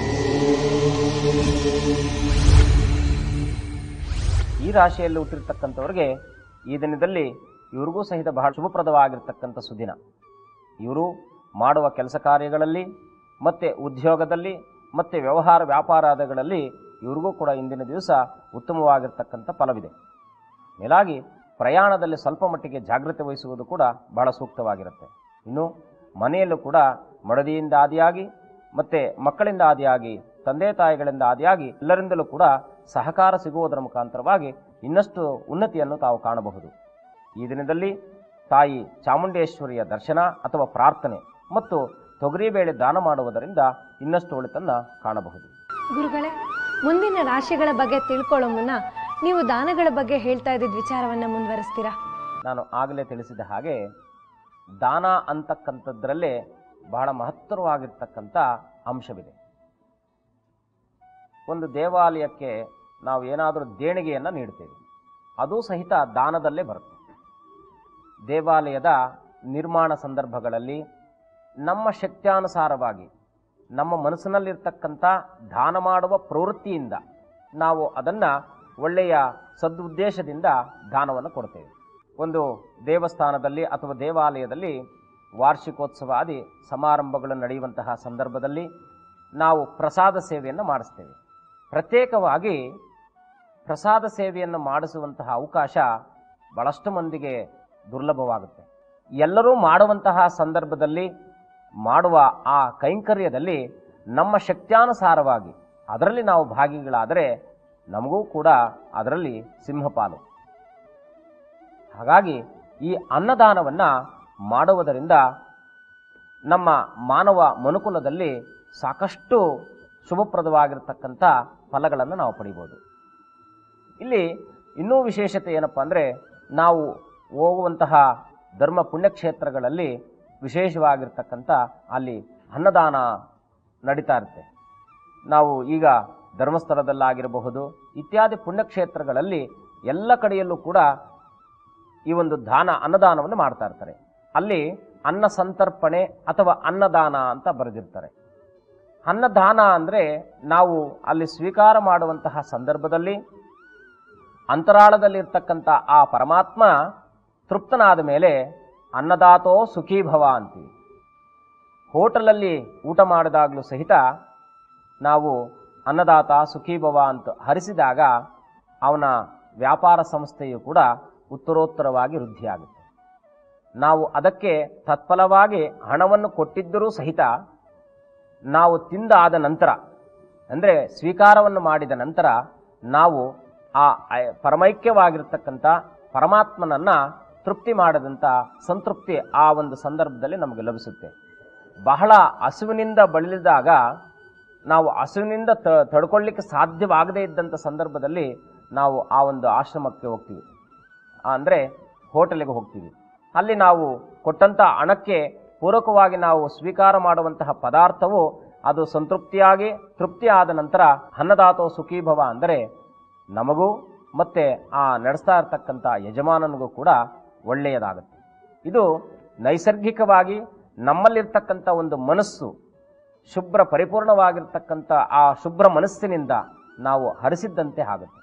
ಈ ರಾಶಿಯಲ್ಲಿ ಹುಟ್ಟಿರ್ತಕ್ಕಂಥವ್ರಿಗೆ ಈ ದಿನದಲ್ಲಿ ಇವ್ರಿಗೂ ಸಹಿತ ಬಹಳ ಶುಭಪ್ರದವಾಗಿರ್ತಕ್ಕಂಥ ಸುದಿನ ಇವರು ಮಾಡುವ ಕೆಲಸ ಕಾರ್ಯಗಳಲ್ಲಿ ಮತ್ತು ಉದ್ಯೋಗದಲ್ಲಿ ಮತ್ತು ವ್ಯವಹಾರ ವ್ಯಾಪಾರಾದಿಗಳಲ್ಲಿ ಇವ್ರಿಗೂ ಕೂಡ ಇಂದಿನ ದಿವಸ ಉತ್ತಮವಾಗಿರ್ತಕ್ಕಂಥ ಫಲವಿದೆ ಮೇಲಾಗಿ ಪ್ರಯಾಣದಲ್ಲಿ ಸ್ವಲ್ಪ ಮಟ್ಟಿಗೆ ಜಾಗ್ರತೆ ವಹಿಸುವುದು ಕೂಡ ಬಹಳ ಸೂಕ್ತವಾಗಿರುತ್ತೆ ಇನ್ನು ಮನೆಯಲ್ಲೂ ಕೂಡ ಮಡದಿಯಿಂದ ಆದಿಯಾಗಿ ಮತ್ತು ಮಕ್ಕಳಿಂದ ಆದಿಯಾಗಿ ತಂದೆ ತಾಯಿಗಳಿಂದ ಆದಿಯಾಗಿ ಎಲ್ಲರಿಂದಲೂ ಕೂಡ ಸಹಕಾರ ಸಿಗುವುದರ ಮುಖಾಂತರವಾಗಿ ಇನ್ನಷ್ಟು ಉನ್ನತಿಯನ್ನು ತಾವು ಕಾಣಬಹುದು ಈ ದಿನದಲ್ಲಿ ತಾಯಿ ಚಾಮುಂಡೇಶ್ವರಿಯ ದರ್ಶನ ಅಥವಾ ಪ್ರಾರ್ಥನೆ ಮತ್ತು ತೊಗರಿಬೇಳೆ ದಾನ ಮಾಡುವುದರಿಂದ ಇನ್ನಷ್ಟು ಒಳಿತನ್ನು ಕಾಣಬಹುದು ಗುರುಗಳೇ ಮುಂದಿನ ರಾಶಿಗಳ ಬಗ್ಗೆ ತಿಳ್ಕೊಳ್ಳೋ ಮುನ್ನ ನೀವು ದಾನಗಳ ಬಗ್ಗೆ ಹೇಳ್ತಾ ಇದ್ದಿದ್ದ ವಿಚಾರವನ್ನ ಮುಂದುವರಿಸ್ತೀರಾ ನಾನು ಆಗಲೇ ತಿಳಿಸಿದ ಹಾಗೆ ದಾನ ಅಂತಕ್ಕಂಥದ್ರಲ್ಲೇ ಬಹಳ ಮಹತ್ತರವಾಗಿರ್ತಕ್ಕಂಥ ಅಂಶವಿದೆ ಒಂದು ದೇವಾಲಯಕ್ಕೆ ನಾವು ಏನಾದರೂ ದೇಣಿಗೆಯನ್ನು ನೀಡ್ತೇವೆ ಅದು ಸಹಿತ ದಾನದಲ್ಲೇ ಬರುತ್ತೆ ದೇವಾಲಯದ ನಿರ್ಮಾಣ ಸಂದರ್ಭಗಳಲ್ಲಿ ನಮ್ಮ ಶಕ್ತ್ಯಾನುಸಾರವಾಗಿ ನಮ್ಮ ಮನಸ್ಸಿನಲ್ಲಿರ್ತಕ್ಕಂಥ ದಾನ ಮಾಡುವ ಪ್ರವೃತ್ತಿಯಿಂದ ನಾವು ಅದನ್ನು ಒಳ್ಳೆಯ ಸದುದ್ದೇಶದಿಂದ ದಾನವನ್ನು ಕೊಡ್ತೇವೆ ಒಂದು ದೇವಸ್ಥಾನದಲ್ಲಿ ಅಥವಾ ದೇವಾಲಯದಲ್ಲಿ ವಾರ್ಷಿಕೋತ್ಸವ ಆದಿ ಸಮಾರಂಭಗಳು ನಡೆಯುವಂತಹ ಸಂದರ್ಭದಲ್ಲಿ ನಾವು ಪ್ರಸಾದ ಸೇವೆಯನ್ನು ಮಾಡಿಸ್ತೇವೆ ಪ್ರತ್ಯೇಕವಾಗಿ ಪ್ರಸಾದ ಸೇವೆಯನ್ನು ಮಾಡಿಸುವಂತಹ ಅವಕಾಶ ಬಹಳಷ್ಟು ಮಂದಿಗೆ ದುರ್ಲಭವಾಗುತ್ತೆ ಎಲ್ಲರೂ ಮಾಡುವಂತಹ ಸಂದರ್ಭದಲ್ಲಿ ಮಾಡುವ ಆ ಕೈಂಕರ್ಯದಲ್ಲಿ ನಮ್ಮ ಶಕ್ತ್ಯಾನುಸಾರವಾಗಿ ಅದರಲ್ಲಿ ನಾವು ಭಾಗಿಗಳಾದರೆ ನಮಗೂ ಕೂಡ ಅದರಲ್ಲಿ ಸಿಂಹಪಾಲು ಹಾಗಾಗಿ ಈ ಅನ್ನದಾನವನ್ನು ಮಾಡುವುದರಿಂದ ನಮ್ಮ ಮಾನವ ಮನುಕುಲದಲ್ಲಿ ಸಾಕಷ್ಟು ಶುಭಪ್ರದವಾಗಿರ್ತಕ್ಕಂಥ ಫಲಗಳನ್ನು ನಾವು ಪಡಿಬೋದು ಇಲ್ಲಿ ಇನ್ನೂ ವಿಶೇಷತೆ ಏನಪ್ಪ ಅಂದರೆ ನಾವು ಹೋಗುವಂತಹ ಧರ್ಮ ಪುಣ್ಯಕ್ಷೇತ್ರಗಳಲ್ಲಿ ವಿಶೇಷವಾಗಿರ್ತಕ್ಕಂಥ ಅಲ್ಲಿ ಅನ್ನದಾನ ನಡೀತಾ ಇರುತ್ತೆ ನಾವು ಈಗ ಧರ್ಮಸ್ಥಳದಲ್ಲಾಗಿರಬಹುದು ಇತ್ಯಾದಿ ಪುಣ್ಯಕ್ಷೇತ್ರಗಳಲ್ಲಿ ಎಲ್ಲ ಕಡೆಯಲ್ಲೂ ಕೂಡ ಈ ಒಂದು ದಾನ ಅನ್ನದಾನವನ್ನು ಮಾಡ್ತಾ ಇರ್ತಾರೆ ಅಲ್ಲಿ ಅನ್ನ ಸಂತರ್ಪಣೆ ಅಥವಾ ಅನ್ನದಾನ ಅಂತ ಬರೆದಿರ್ತಾರೆ ಅನ್ನದಾನ ಅಂದರೆ ನಾವು ಅಲ್ಲಿ ಸ್ವೀಕಾರ ಮಾಡುವಂತಹ ಸಂದರ್ಭದಲ್ಲಿ ಅಂತರಾಳದಲ್ಲಿರ್ತಕ್ಕಂಥ ಆ ಪರಮಾತ್ಮ ತೃಪ್ತನಾದ ಮೇಲೆ ಅನ್ನದಾತೋ ಸುಖೀಭವ ಅಂತೀವಿ ಹೋಟೆಲಲ್ಲಿ ಊಟ ಮಾಡಿದಾಗಲೂ ಸಹಿತ ನಾವು ಅನ್ನದಾತ ಸುಖೀಭವ ಅಂತ ಹರಿಸಿದಾಗ ಅವನ ವ್ಯಾಪಾರ ಸಂಸ್ಥೆಯು ಕೂಡ ಉತ್ತರೋತ್ತರವಾಗಿ ವೃದ್ಧಿಯಾಗುತ್ತೆ ನಾವು ಅದಕ್ಕೆ ತತ್ಫಲವಾಗಿ ಹಣವನ್ನು ಕೊಟ್ಟಿದ್ದರೂ ಸಹಿತ ನಾವು ತಿಂದಾದ ನಂತರ ಅಂದರೆ ಸ್ವೀಕಾರವನ್ನು ಮಾಡಿದ ನಂತರ ನಾವು ಆ ಐ- ಪರಮೈಕ್ಯವಾಗಿರ್ತಕ್ಕಂಥ ಪರಮಾತ್ಮನನ್ನ ತೃಪ್ತಿ ಮಾಡದಂಥ ಸಂತೃಪ್ತಿ ಆ ಒಂದು ಸಂದರ್ಭದಲ್ಲಿ ನಮಗೆ ಲಭಿಸುತ್ತೆ ಬಹಳ ಹಸುವಿನಿಂದ ಬಳಲಿದಾಗ ನಾವು ಹಸುವಿನಿಂದ ತ ತಡ್ಕೊಳ್ಳಿಕ್ಕೆ ಸಾಧ್ಯವಾಗದೇ ಇದ್ದಂಥ ಸಂದರ್ಭದಲ್ಲಿ ನಾವು ಆ ಒಂದು ಆಶ್ರಮಕ್ಕೆ ಹೋಗ್ತೀವಿ ಅಂದರೆ ಹೋಟೆಲಿಗೆ ಹೋಗ್ತೀವಿ ಅಲ್ಲಿ ನಾವು ಕೊಟ್ಟಂಥ ಹಣಕ್ಕೆ ಪೂರಕವಾಗಿ ನಾವು ಸ್ವೀಕಾರ ಮಾಡುವಂತಹ ಪದಾರ್ಥವು ಅದು ಸಂತೃಪ್ತಿಯಾಗಿ ತೃಪ್ತಿ ಆದ ನಂತರ ಅನ್ನದಾತೋ ಸುಖೀಭವ ಅಂದರೆ ನಮಗೂ ಮತ್ತೆ ಆ ನಡೆಸ್ತಾ ಇರ್ತಕ್ಕಂಥ ಯಜಮಾನನಿಗೂ ಕೂಡ ಒಳ್ಳೆಯದಾಗುತ್ತೆ ಇದು ನೈಸರ್ಗಿಕವಾಗಿ ನಮ್ಮಲ್ಲಿರ್ತಕ್ಕಂಥ ಒಂದು ಮನಸ್ಸು ಶುಭ್ರ ಪರಿಪೂರ್ಣವಾಗಿರ್ತಕ್ಕಂಥ ಆ ಶುಭ್ರ ಮನಸ್ಸಿನಿಂದ ನಾವು ಹರಿಸಿದ್ದಂತೆ ಆಗುತ್ತೆ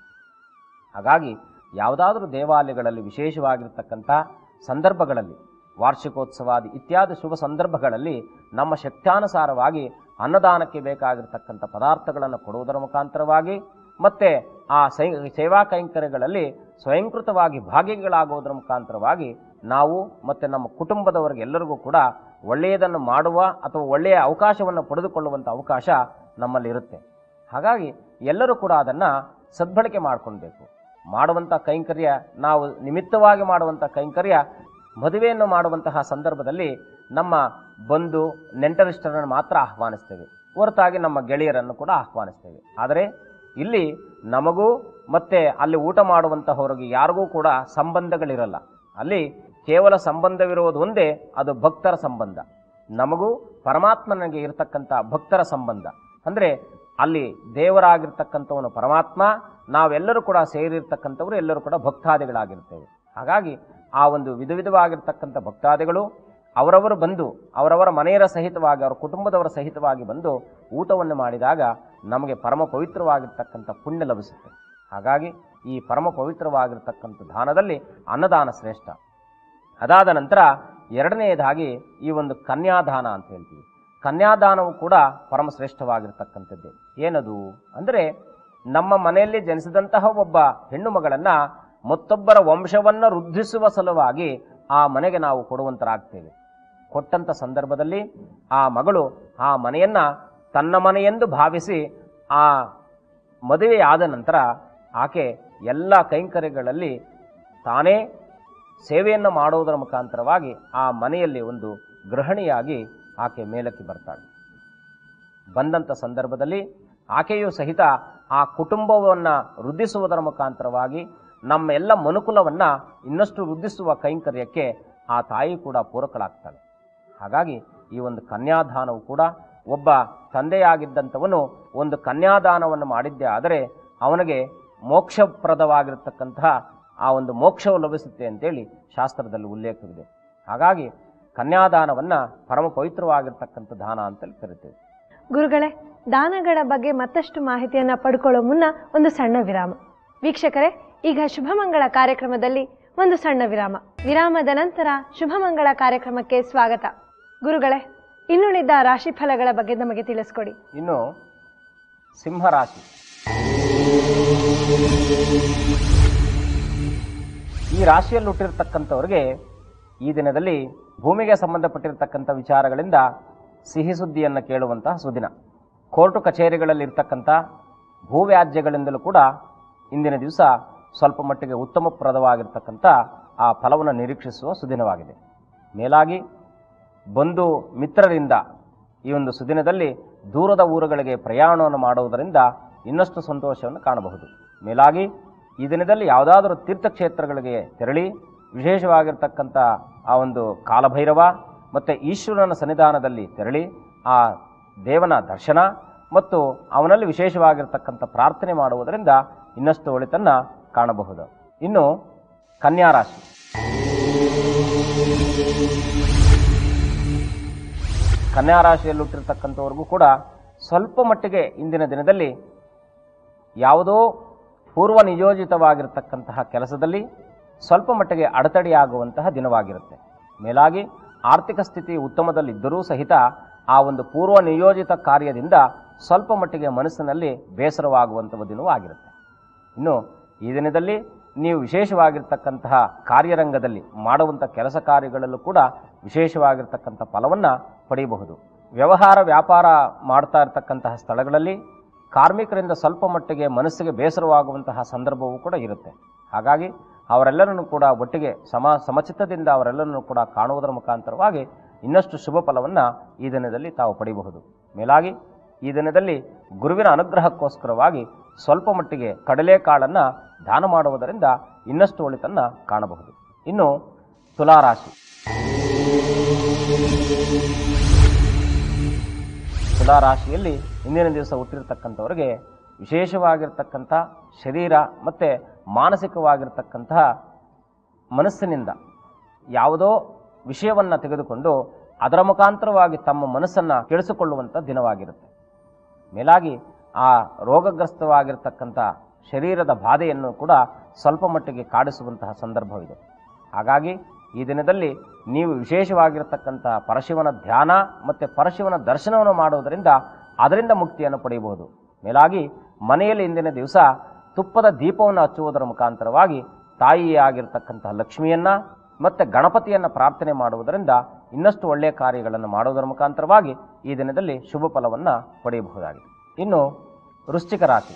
ಹಾಗಾಗಿ ಯಾವುದಾದ್ರೂ ದೇವಾಲಯಗಳಲ್ಲಿ ವಿಶೇಷವಾಗಿರ್ತಕ್ಕಂಥ ಸಂದರ್ಭಗಳಲ್ಲಿ ವಾರ್ಷಿಕೋತ್ಸವಾದಿ ಇತ್ಯಾದಿ ಶುಭ ಸಂದರ್ಭಗಳಲ್ಲಿ ನಮ್ಮ ಶಕ್ತ್ಯಾನುಸಾರವಾಗಿ ಅನ್ನದಾನಕ್ಕೆ ಬೇಕಾಗಿರ್ತಕ್ಕಂಥ ಪದಾರ್ಥಗಳನ್ನು ಕೊಡುವುದರ ಮುಖಾಂತರವಾಗಿ ಮತ್ತೆ ಆ ಸೈ ಸೇವಾ ಕೈಂಕರ್ಯಗಳಲ್ಲಿ ಸ್ವಯಂಕೃತವಾಗಿ ಭಾಗಿಗಳಾಗುವುದರ ಮುಖಾಂತರವಾಗಿ ನಾವು ಮತ್ತು ನಮ್ಮ ಕುಟುಂಬದವರಿಗೆ ಎಲ್ಲರಿಗೂ ಕೂಡ ಒಳ್ಳೆಯದನ್ನು ಮಾಡುವ ಅಥವಾ ಒಳ್ಳೆಯ ಅವಕಾಶವನ್ನು ಪಡೆದುಕೊಳ್ಳುವಂಥ ಅವಕಾಶ ನಮ್ಮಲ್ಲಿ ಇರುತ್ತೆ ಹಾಗಾಗಿ ಎಲ್ಲರೂ ಕೂಡ ಅದನ್ನು ಸದ್ಬಳಕೆ ಮಾಡಿಕೊಳ್ಬೇಕು ಮಾಡುವಂಥ ಕೈಂಕರ್ಯ ನಾವು ನಿಮಿತ್ತವಾಗಿ ಮಾಡುವಂಥ ಕೈಂಕರ್ಯ ಮದುವೆಯನ್ನು ಮಾಡುವಂತಹ ಸಂದರ್ಭದಲ್ಲಿ ನಮ್ಮ ಬಂಧು ನೆಂಟರಿಷ್ಟರನ್ನು ಮಾತ್ರ ಆಹ್ವಾನಿಸ್ತೇವೆ ಹೊರತಾಗಿ ನಮ್ಮ ಗೆಳೆಯರನ್ನು ಕೂಡ ಆಹ್ವಾನಿಸ್ತೇವೆ ಆದರೆ ಇಲ್ಲಿ ನಮಗೂ ಮತ್ತೆ ಅಲ್ಲಿ ಊಟ ಮಾಡುವಂತಹವರಿಗೆ ಯಾರಿಗೂ ಕೂಡ ಸಂಬಂಧಗಳಿರಲ್ಲ ಅಲ್ಲಿ ಕೇವಲ ಸಂಬಂಧವಿರುವುದು ಒಂದೇ ಅದು ಭಕ್ತರ ಸಂಬಂಧ ನಮಗೂ ಪರಮಾತ್ಮನಿಗೆ ಇರತಕ್ಕಂಥ ಭಕ್ತರ ಸಂಬಂಧ ಅಂದರೆ ಅಲ್ಲಿ ದೇವರಾಗಿರ್ತಕ್ಕಂಥವನು ಪರಮಾತ್ಮ ನಾವೆಲ್ಲರೂ ಕೂಡ ಸೇರಿರ್ತಕ್ಕಂಥವರು ಎಲ್ಲರೂ ಕೂಡ ಭಕ್ತಾದಿಗಳಾಗಿರ್ತೇವೆ ಹಾಗಾಗಿ ಆ ಒಂದು ವಿಧ ವಿಧವಾಗಿರ್ತಕ್ಕಂಥ ಭಕ್ತಾದಿಗಳು ಅವರವರು ಬಂದು ಅವರವರ ಮನೆಯರ ಸಹಿತವಾಗಿ ಅವರ ಕುಟುಂಬದವರ ಸಹಿತವಾಗಿ ಬಂದು ಊಟವನ್ನು ಮಾಡಿದಾಗ ನಮಗೆ ಪರಮ ಪವಿತ್ರವಾಗಿರ್ತಕ್ಕಂಥ ಪುಣ್ಯ ಲಭಿಸುತ್ತೆ ಹಾಗಾಗಿ ಈ ಪರಮ ಪವಿತ್ರವಾಗಿರ್ತಕ್ಕಂಥ ದಾನದಲ್ಲಿ ಅನ್ನದಾನ ಶ್ರೇಷ್ಠ ಅದಾದ ನಂತರ ಎರಡನೆಯದಾಗಿ ಈ ಒಂದು ಕನ್ಯಾದಾನ ಅಂತ ಹೇಳ್ತೀವಿ ಕನ್ಯಾದಾನವು ಕೂಡ ಪರಮ ಶ್ರೇಷ್ಠವಾಗಿರ್ತಕ್ಕಂಥದ್ದು ಏನದು ಅಂದರೆ ನಮ್ಮ ಮನೆಯಲ್ಲಿ ಜನಿಸಿದಂತಹ ಒಬ್ಬ ಹೆಣ್ಣು ಮಗಳನ್ನ ಮತ್ತೊಬ್ಬರ ವಂಶವನ್ನು ವೃದ್ಧಿಸುವ ಸಲುವಾಗಿ ಆ ಮನೆಗೆ ನಾವು ಕೊಡುವಂತರಾಗ್ತೇವೆ ಕೊಟ್ಟಂತ ಸಂದರ್ಭದಲ್ಲಿ ಆ ಮಗಳು ಆ ಮನೆಯನ್ನ ತನ್ನ ಮನೆಯೆಂದು ಭಾವಿಸಿ ಆ ಮದುವೆಯಾದ ನಂತರ ಆಕೆ ಎಲ್ಲ ಕೈಂಕರ್ಯಗಳಲ್ಲಿ ತಾನೇ ಸೇವೆಯನ್ನು ಮಾಡುವುದರ ಮುಖಾಂತರವಾಗಿ ಆ ಮನೆಯಲ್ಲಿ ಒಂದು ಗೃಹಿಣಿಯಾಗಿ ಆಕೆ ಮೇಲಕ್ಕೆ ಬರ್ತಾಳೆ ಬಂದಂಥ ಸಂದರ್ಭದಲ್ಲಿ ಆಕೆಯೂ ಸಹಿತ ಆ ಕುಟುಂಬವನ್ನು ವೃದ್ಧಿಸುವುದರ ಮುಖಾಂತರವಾಗಿ ನಮ್ಮ ಎಲ್ಲ ಮನುಕುಲವನ್ನು ಇನ್ನಷ್ಟು ವೃದ್ಧಿಸುವ ಕೈಂಕರ್ಯಕ್ಕೆ ಆ ತಾಯಿ ಕೂಡ ಪೂರಕಳಾಗ್ತಾಳೆ ಹಾಗಾಗಿ ಈ ಒಂದು ಕನ್ಯಾದಾನವು ಕೂಡ ಒಬ್ಬ ತಂದೆಯಾಗಿದ್ದಂಥವನು ಒಂದು ಕನ್ಯಾದಾನವನ್ನು ಮಾಡಿದ್ದೇ ಆದರೆ ಅವನಿಗೆ ಮೋಕ್ಷಪ್ರದವಾಗಿರ್ತಕ್ಕಂತಹ ಆ ಒಂದು ಮೋಕ್ಷವು ಲಭಿಸುತ್ತೆ ಅಂತೇಳಿ ಶಾಸ್ತ್ರದಲ್ಲಿ ಉಲ್ಲೇಖವಿದೆ ಹಾಗಾಗಿ ಕನ್ಯಾದಾನವನ್ನು ಪರಮ ಪವಿತ್ರವಾಗಿರ್ತಕ್ಕಂಥ ದಾನ ಅಂತೇಳಿ ಕರಿತೇವೆ ಗುರುಗಳೇ ದಾನಗಳ ಬಗ್ಗೆ ಮತ್ತಷ್ಟು ಮಾಹಿತಿಯನ್ನ ಪಡ್ಕೊಳ್ಳೋ ಮುನ್ನ ಒಂದು ಸಣ್ಣ ವಿರಾಮ ವೀಕ್ಷಕರೇ ಈಗ ಶುಭಮಂಗಳ ಕಾರ್ಯಕ್ರಮದಲ್ಲಿ ಒಂದು ಸಣ್ಣ ವಿರಾಮ ವಿರಾಮದ ನಂತರ ಶುಭಮಂಗಳ ಕಾರ್ಯಕ್ರಮಕ್ಕೆ ಸ್ವಾಗತ ಗುರುಗಳೇ ಇನ್ನುಳಿದ ರಾಶಿಫಲಗಳ ಬಗ್ಗೆ ನಮಗೆ ತಿಳಿಸ್ಕೊಡಿ ಇನ್ನು ಸಿಂಹರಾಶಿ ಈ ರಾಶಿಯಲ್ಲಿ ಹುಟ್ಟಿರ್ತಕ್ಕಂಥವ್ರಿಗೆ ಈ ದಿನದಲ್ಲಿ ಭೂಮಿಗೆ ಸಂಬಂಧಪಟ್ಟಿರ್ತಕ್ಕಂಥ ವಿಚಾರಗಳಿಂದ ಸಿಹಿ ಸುದ್ದಿಯನ್ನು ಕೇಳುವಂತಹ ಸುದಿನ ಕೋರ್ಟು ಕಚೇರಿಗಳಲ್ಲಿ ಇರ್ತಕ್ಕಂಥ ಭೂವ್ಯಾಜ್ಯಗಳಿಂದಲೂ ಕೂಡ ಇಂದಿನ ದಿವಸ ಸ್ವಲ್ಪ ಮಟ್ಟಿಗೆ ಉತ್ತಮಪ್ರದವಾಗಿರ್ತಕ್ಕಂಥ ಆ ಫಲವನ್ನು ನಿರೀಕ್ಷಿಸುವ ಸುದಿನವಾಗಿದೆ ಮೇಲಾಗಿ ಬಂಧು ಮಿತ್ರರಿಂದ ಈ ಒಂದು ಸುದಿನದಲ್ಲಿ ದೂರದ ಊರುಗಳಿಗೆ ಪ್ರಯಾಣವನ್ನು ಮಾಡುವುದರಿಂದ ಇನ್ನಷ್ಟು ಸಂತೋಷವನ್ನು ಕಾಣಬಹುದು ಮೇಲಾಗಿ ಈ ದಿನದಲ್ಲಿ ಯಾವುದಾದರೂ ತೀರ್ಥಕ್ಷೇತ್ರಗಳಿಗೆ ತೆರಳಿ ವಿಶೇಷವಾಗಿರ್ತಕ್ಕಂಥ ಆ ಒಂದು ಕಾಲಭೈರವ ಮತ್ತು ಈಶ್ವರನ ಸನ್ನಿಧಾನದಲ್ಲಿ ತೆರಳಿ ಆ ದೇವನ ದರ್ಶನ ಮತ್ತು ಅವನಲ್ಲಿ ವಿಶೇಷವಾಗಿರ್ತಕ್ಕಂಥ ಪ್ರಾರ್ಥನೆ ಮಾಡುವುದರಿಂದ ಇನ್ನಷ್ಟು ಒಳಿತನ್ನ ಕಾಣಬಹುದು ಇನ್ನು ಕನ್ಯಾ ರಾಶಿ ಕನ್ಯಾ ರಾಶಿಯಲ್ಲಿ ಹುಟ್ಟಿರ್ತಕ್ಕಂಥವ್ರಿಗೂ ಕೂಡ ಸ್ವಲ್ಪ ಮಟ್ಟಿಗೆ ಇಂದಿನ ದಿನದಲ್ಲಿ ಯಾವುದೋ ಪೂರ್ವ ನಿಯೋಜಿತವಾಗಿರ್ತಕ್ಕಂತಹ ಕೆಲಸದಲ್ಲಿ ಸ್ವಲ್ಪ ಮಟ್ಟಿಗೆ ಅಡೆತಡೆಯಾಗುವಂತಹ ದಿನವಾಗಿರುತ್ತೆ ಮೇಲಾಗಿ ಆರ್ಥಿಕ ಸ್ಥಿತಿ ಉತ್ತಮದಲ್ಲಿದ್ದರೂ ಸಹಿತ ಆ ಒಂದು ಪೂರ್ವ ನಿಯೋಜಿತ ಕಾರ್ಯದಿಂದ ಸ್ವಲ್ಪ ಮಟ್ಟಿಗೆ ಮನಸ್ಸಿನಲ್ಲಿ ಬೇಸರವಾಗುವಂತಹ ದಿನವೂ ಆಗಿರುತ್ತೆ ಇನ್ನು ಈ ದಿನದಲ್ಲಿ ನೀವು ವಿಶೇಷವಾಗಿರ್ತಕ್ಕಂತಹ ಕಾರ್ಯರಂಗದಲ್ಲಿ ಮಾಡುವಂಥ ಕೆಲಸ ಕಾರ್ಯಗಳಲ್ಲೂ ಕೂಡ ವಿಶೇಷವಾಗಿರ್ತಕ್ಕಂಥ ಫಲವನ್ನು ಪಡೆಯಬಹುದು ವ್ಯವಹಾರ ವ್ಯಾಪಾರ ಮಾಡ್ತಾ ಇರತಕ್ಕಂತಹ ಸ್ಥಳಗಳಲ್ಲಿ ಕಾರ್ಮಿಕರಿಂದ ಸ್ವಲ್ಪ ಮಟ್ಟಿಗೆ ಮನಸ್ಸಿಗೆ ಬೇಸರವಾಗುವಂತಹ ಸಂದರ್ಭವೂ ಕೂಡ ಇರುತ್ತೆ ಹಾಗಾಗಿ ಅವರೆಲ್ಲರನ್ನು ಕೂಡ ಒಟ್ಟಿಗೆ ಸಮ ಸಮಚಿತ್ತದಿಂದ ಅವರೆಲ್ಲರನ್ನು ಕೂಡ ಕಾಣುವುದರ ಮುಖಾಂತರವಾಗಿ ಇನ್ನಷ್ಟು ಶುಭ ಫಲವನ್ನು ಈ ದಿನದಲ್ಲಿ ತಾವು ಪಡೆಯಬಹುದು ಮೇಲಾಗಿ ಈ ದಿನದಲ್ಲಿ ಗುರುವಿನ ಅನುಗ್ರಹಕ್ಕೋಸ್ಕರವಾಗಿ ಸ್ವಲ್ಪ ಮಟ್ಟಿಗೆ ಕಡಲೆಕಾಳನ್ನು ದಾನ ಮಾಡುವುದರಿಂದ ಇನ್ನಷ್ಟು ಒಳಿತನ್ನ ಕಾಣಬಹುದು ಇನ್ನು ತುಲಾರಾಶಿ ತುಲಾರಾಶಿಯಲ್ಲಿ ಇಂದಿನ ದಿವಸ ಹುಟ್ಟಿರ್ತಕ್ಕಂಥವರಿಗೆ ವಿಶೇಷವಾಗಿರ್ತಕ್ಕಂಥ ಶರೀರ ಮತ್ತು ಮಾನಸಿಕವಾಗಿರ್ತಕ್ಕಂತಹ ಮನಸ್ಸಿನಿಂದ ಯಾವುದೋ ವಿಷಯವನ್ನು ತೆಗೆದುಕೊಂಡು ಅದರ ಮುಖಾಂತರವಾಗಿ ತಮ್ಮ ಮನಸ್ಸನ್ನು ಕೆಡಿಸಿಕೊಳ್ಳುವಂಥ ದಿನವಾಗಿರುತ್ತೆ ಮೇಲಾಗಿ ಆ ರೋಗಗ್ರಸ್ತವಾಗಿರ್ತಕ್ಕಂಥ ಶರೀರದ ಬಾಧೆಯನ್ನು ಕೂಡ ಸ್ವಲ್ಪ ಮಟ್ಟಿಗೆ ಕಾಡಿಸುವಂತಹ ಸಂದರ್ಭವಿದೆ ಹಾಗಾಗಿ ಈ ದಿನದಲ್ಲಿ ನೀವು ವಿಶೇಷವಾಗಿರ್ತಕ್ಕಂಥ ಪರಶಿವನ ಧ್ಯಾನ ಮತ್ತು ಪರಶಿವನ ದರ್ಶನವನ್ನು ಮಾಡುವುದರಿಂದ ಅದರಿಂದ ಮುಕ್ತಿಯನ್ನು ಪಡೆಯಬಹುದು ಮೇಲಾಗಿ ಮನೆಯಲ್ಲಿ ಇಂದಿನ ದಿವಸ ತುಪ್ಪದ ದೀಪವನ್ನು ಹಚ್ಚುವುದರ ಮುಖಾಂತರವಾಗಿ ತಾಯಿಯಾಗಿರ್ತಕ್ಕಂತಹ ಲಕ್ಷ್ಮಿಯನ್ನ ಮತ್ತು ಗಣಪತಿಯನ್ನು ಪ್ರಾರ್ಥನೆ ಮಾಡುವುದರಿಂದ ಇನ್ನಷ್ಟು ಒಳ್ಳೆಯ ಕಾರ್ಯಗಳನ್ನು ಮಾಡುವುದರ ಮುಖಾಂತರವಾಗಿ ಈ ದಿನದಲ್ಲಿ ಶುಭ ಫಲವನ್ನು ಪಡೆಯಬಹುದಾಗಿದೆ ಇನ್ನು ವೃಶ್ಚಿಕ ರಾಶಿ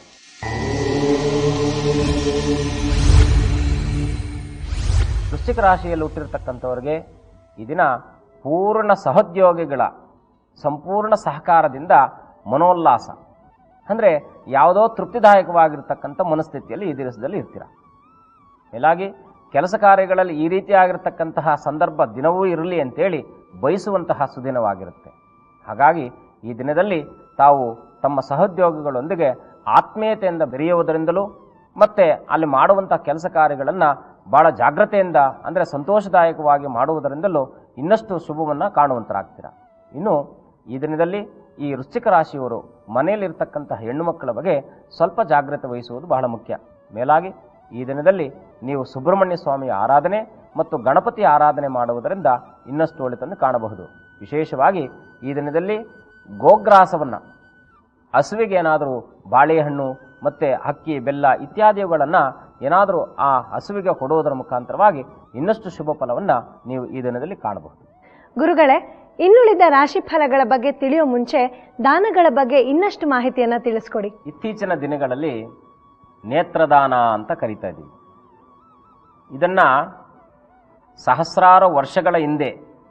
ವೃಶ್ಚಿಕ ರಾಶಿಯಲ್ಲಿ ಹುಟ್ಟಿರ್ತಕ್ಕಂಥವ್ರಿಗೆ ಈ ದಿನ ಪೂರ್ಣ ಸಹೋದ್ಯೋಗಿಗಳ ಸಂಪೂರ್ಣ ಸಹಕಾರದಿಂದ ಮನೋಲ್ಲಾಸ ಅಂದರೆ ಯಾವುದೋ ತೃಪ್ತಿದಾಯಕವಾಗಿರ್ತಕ್ಕಂಥ ಮನಸ್ಥಿತಿಯಲ್ಲಿ ಈ ದಿವಸದಲ್ಲಿ ಇರ್ತೀರ ಮೇಲಾಗಿ ಕೆಲಸ ಕಾರ್ಯಗಳಲ್ಲಿ ಈ ರೀತಿಯಾಗಿರ್ತಕ್ಕಂತಹ ಸಂದರ್ಭ ದಿನವೂ ಇರಲಿ ಅಂತೇಳಿ ಬಯಸುವಂತಹ ಸುದಿನವಾಗಿರುತ್ತೆ ಹಾಗಾಗಿ ಈ ದಿನದಲ್ಲಿ ತಾವು ತಮ್ಮ ಸಹೋದ್ಯೋಗಿಗಳೊಂದಿಗೆ ಆತ್ಮೀಯತೆಯಿಂದ ಬೆರೆಯುವುದರಿಂದಲೂ ಮತ್ತು ಅಲ್ಲಿ ಮಾಡುವಂಥ ಕೆಲಸ ಕಾರ್ಯಗಳನ್ನು ಭಾಳ ಜಾಗ್ರತೆಯಿಂದ ಅಂದರೆ ಸಂತೋಷದಾಯಕವಾಗಿ ಮಾಡುವುದರಿಂದಲೂ ಇನ್ನಷ್ಟು ಶುಭವನ್ನು ಕಾಣುವಂತರಾಗ್ತೀರ ಇನ್ನು ಈ ದಿನದಲ್ಲಿ ಈ ವೃಶ್ಚಿಕ ರಾಶಿಯವರು ಮನೆಯಲ್ಲಿರ್ತಕ್ಕಂತಹ ಹೆಣ್ಣು ಮಕ್ಕಳ ಬಗ್ಗೆ ಸ್ವಲ್ಪ ಜಾಗ್ರತೆ ವಹಿಸುವುದು ಬಹಳ ಮುಖ್ಯ ಮೇಲಾಗಿ ಈ ದಿನದಲ್ಲಿ ನೀವು ಸುಬ್ರಹ್ಮಣ್ಯ ಸ್ವಾಮಿಯ ಆರಾಧನೆ ಮತ್ತು ಗಣಪತಿ ಆರಾಧನೆ ಮಾಡುವುದರಿಂದ ಇನ್ನಷ್ಟು ಒಳಿತನ್ನು ಕಾಣಬಹುದು ವಿಶೇಷವಾಗಿ ಈ ದಿನದಲ್ಲಿ ಗೋಗ್ರಾಸವನ್ನು ಹಸುವಿಗೆ ಏನಾದರೂ ಬಾಳೆಹಣ್ಣು ಮತ್ತು ಅಕ್ಕಿ ಬೆಲ್ಲ ಇತ್ಯಾದಿಗಳನ್ನು ಏನಾದರೂ ಆ ಹಸುವಿಗೆ ಕೊಡುವುದರ ಮುಖಾಂತರವಾಗಿ ಇನ್ನಷ್ಟು ಶುಭ ಫಲವನ್ನು ನೀವು ಈ ದಿನದಲ್ಲಿ ಕಾಣಬಹುದು ಗುರುಗಳೇ ಇನ್ನುಳಿದ ರಾಶಿ ಫಲಗಳ ಬಗ್ಗೆ ತಿಳಿಯೋ ಮುಂಚೆ ದಾನಗಳ ಬಗ್ಗೆ ಇನ್ನಷ್ಟು ಮಾಹಿತಿಯನ್ನ ತಿಳಿಸ್ಕೊಡಿ ಇತ್ತೀಚಿನ ದಿನಗಳಲ್ಲಿ ನೇತ್ರದಾನ ಅಂತ ಕರಿತಾ ಇದ್ದೀವಿ ಇದನ್ನ ಸಹಸ್ರಾರು ವರ್ಷಗಳ ಹಿಂದೆ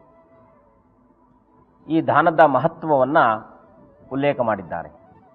ಈ ದಾನದ ಮಹತ್ವವನ್ನು ಉಲ್ಲೇಖ ಮಾಡಿದ್ದಾರೆ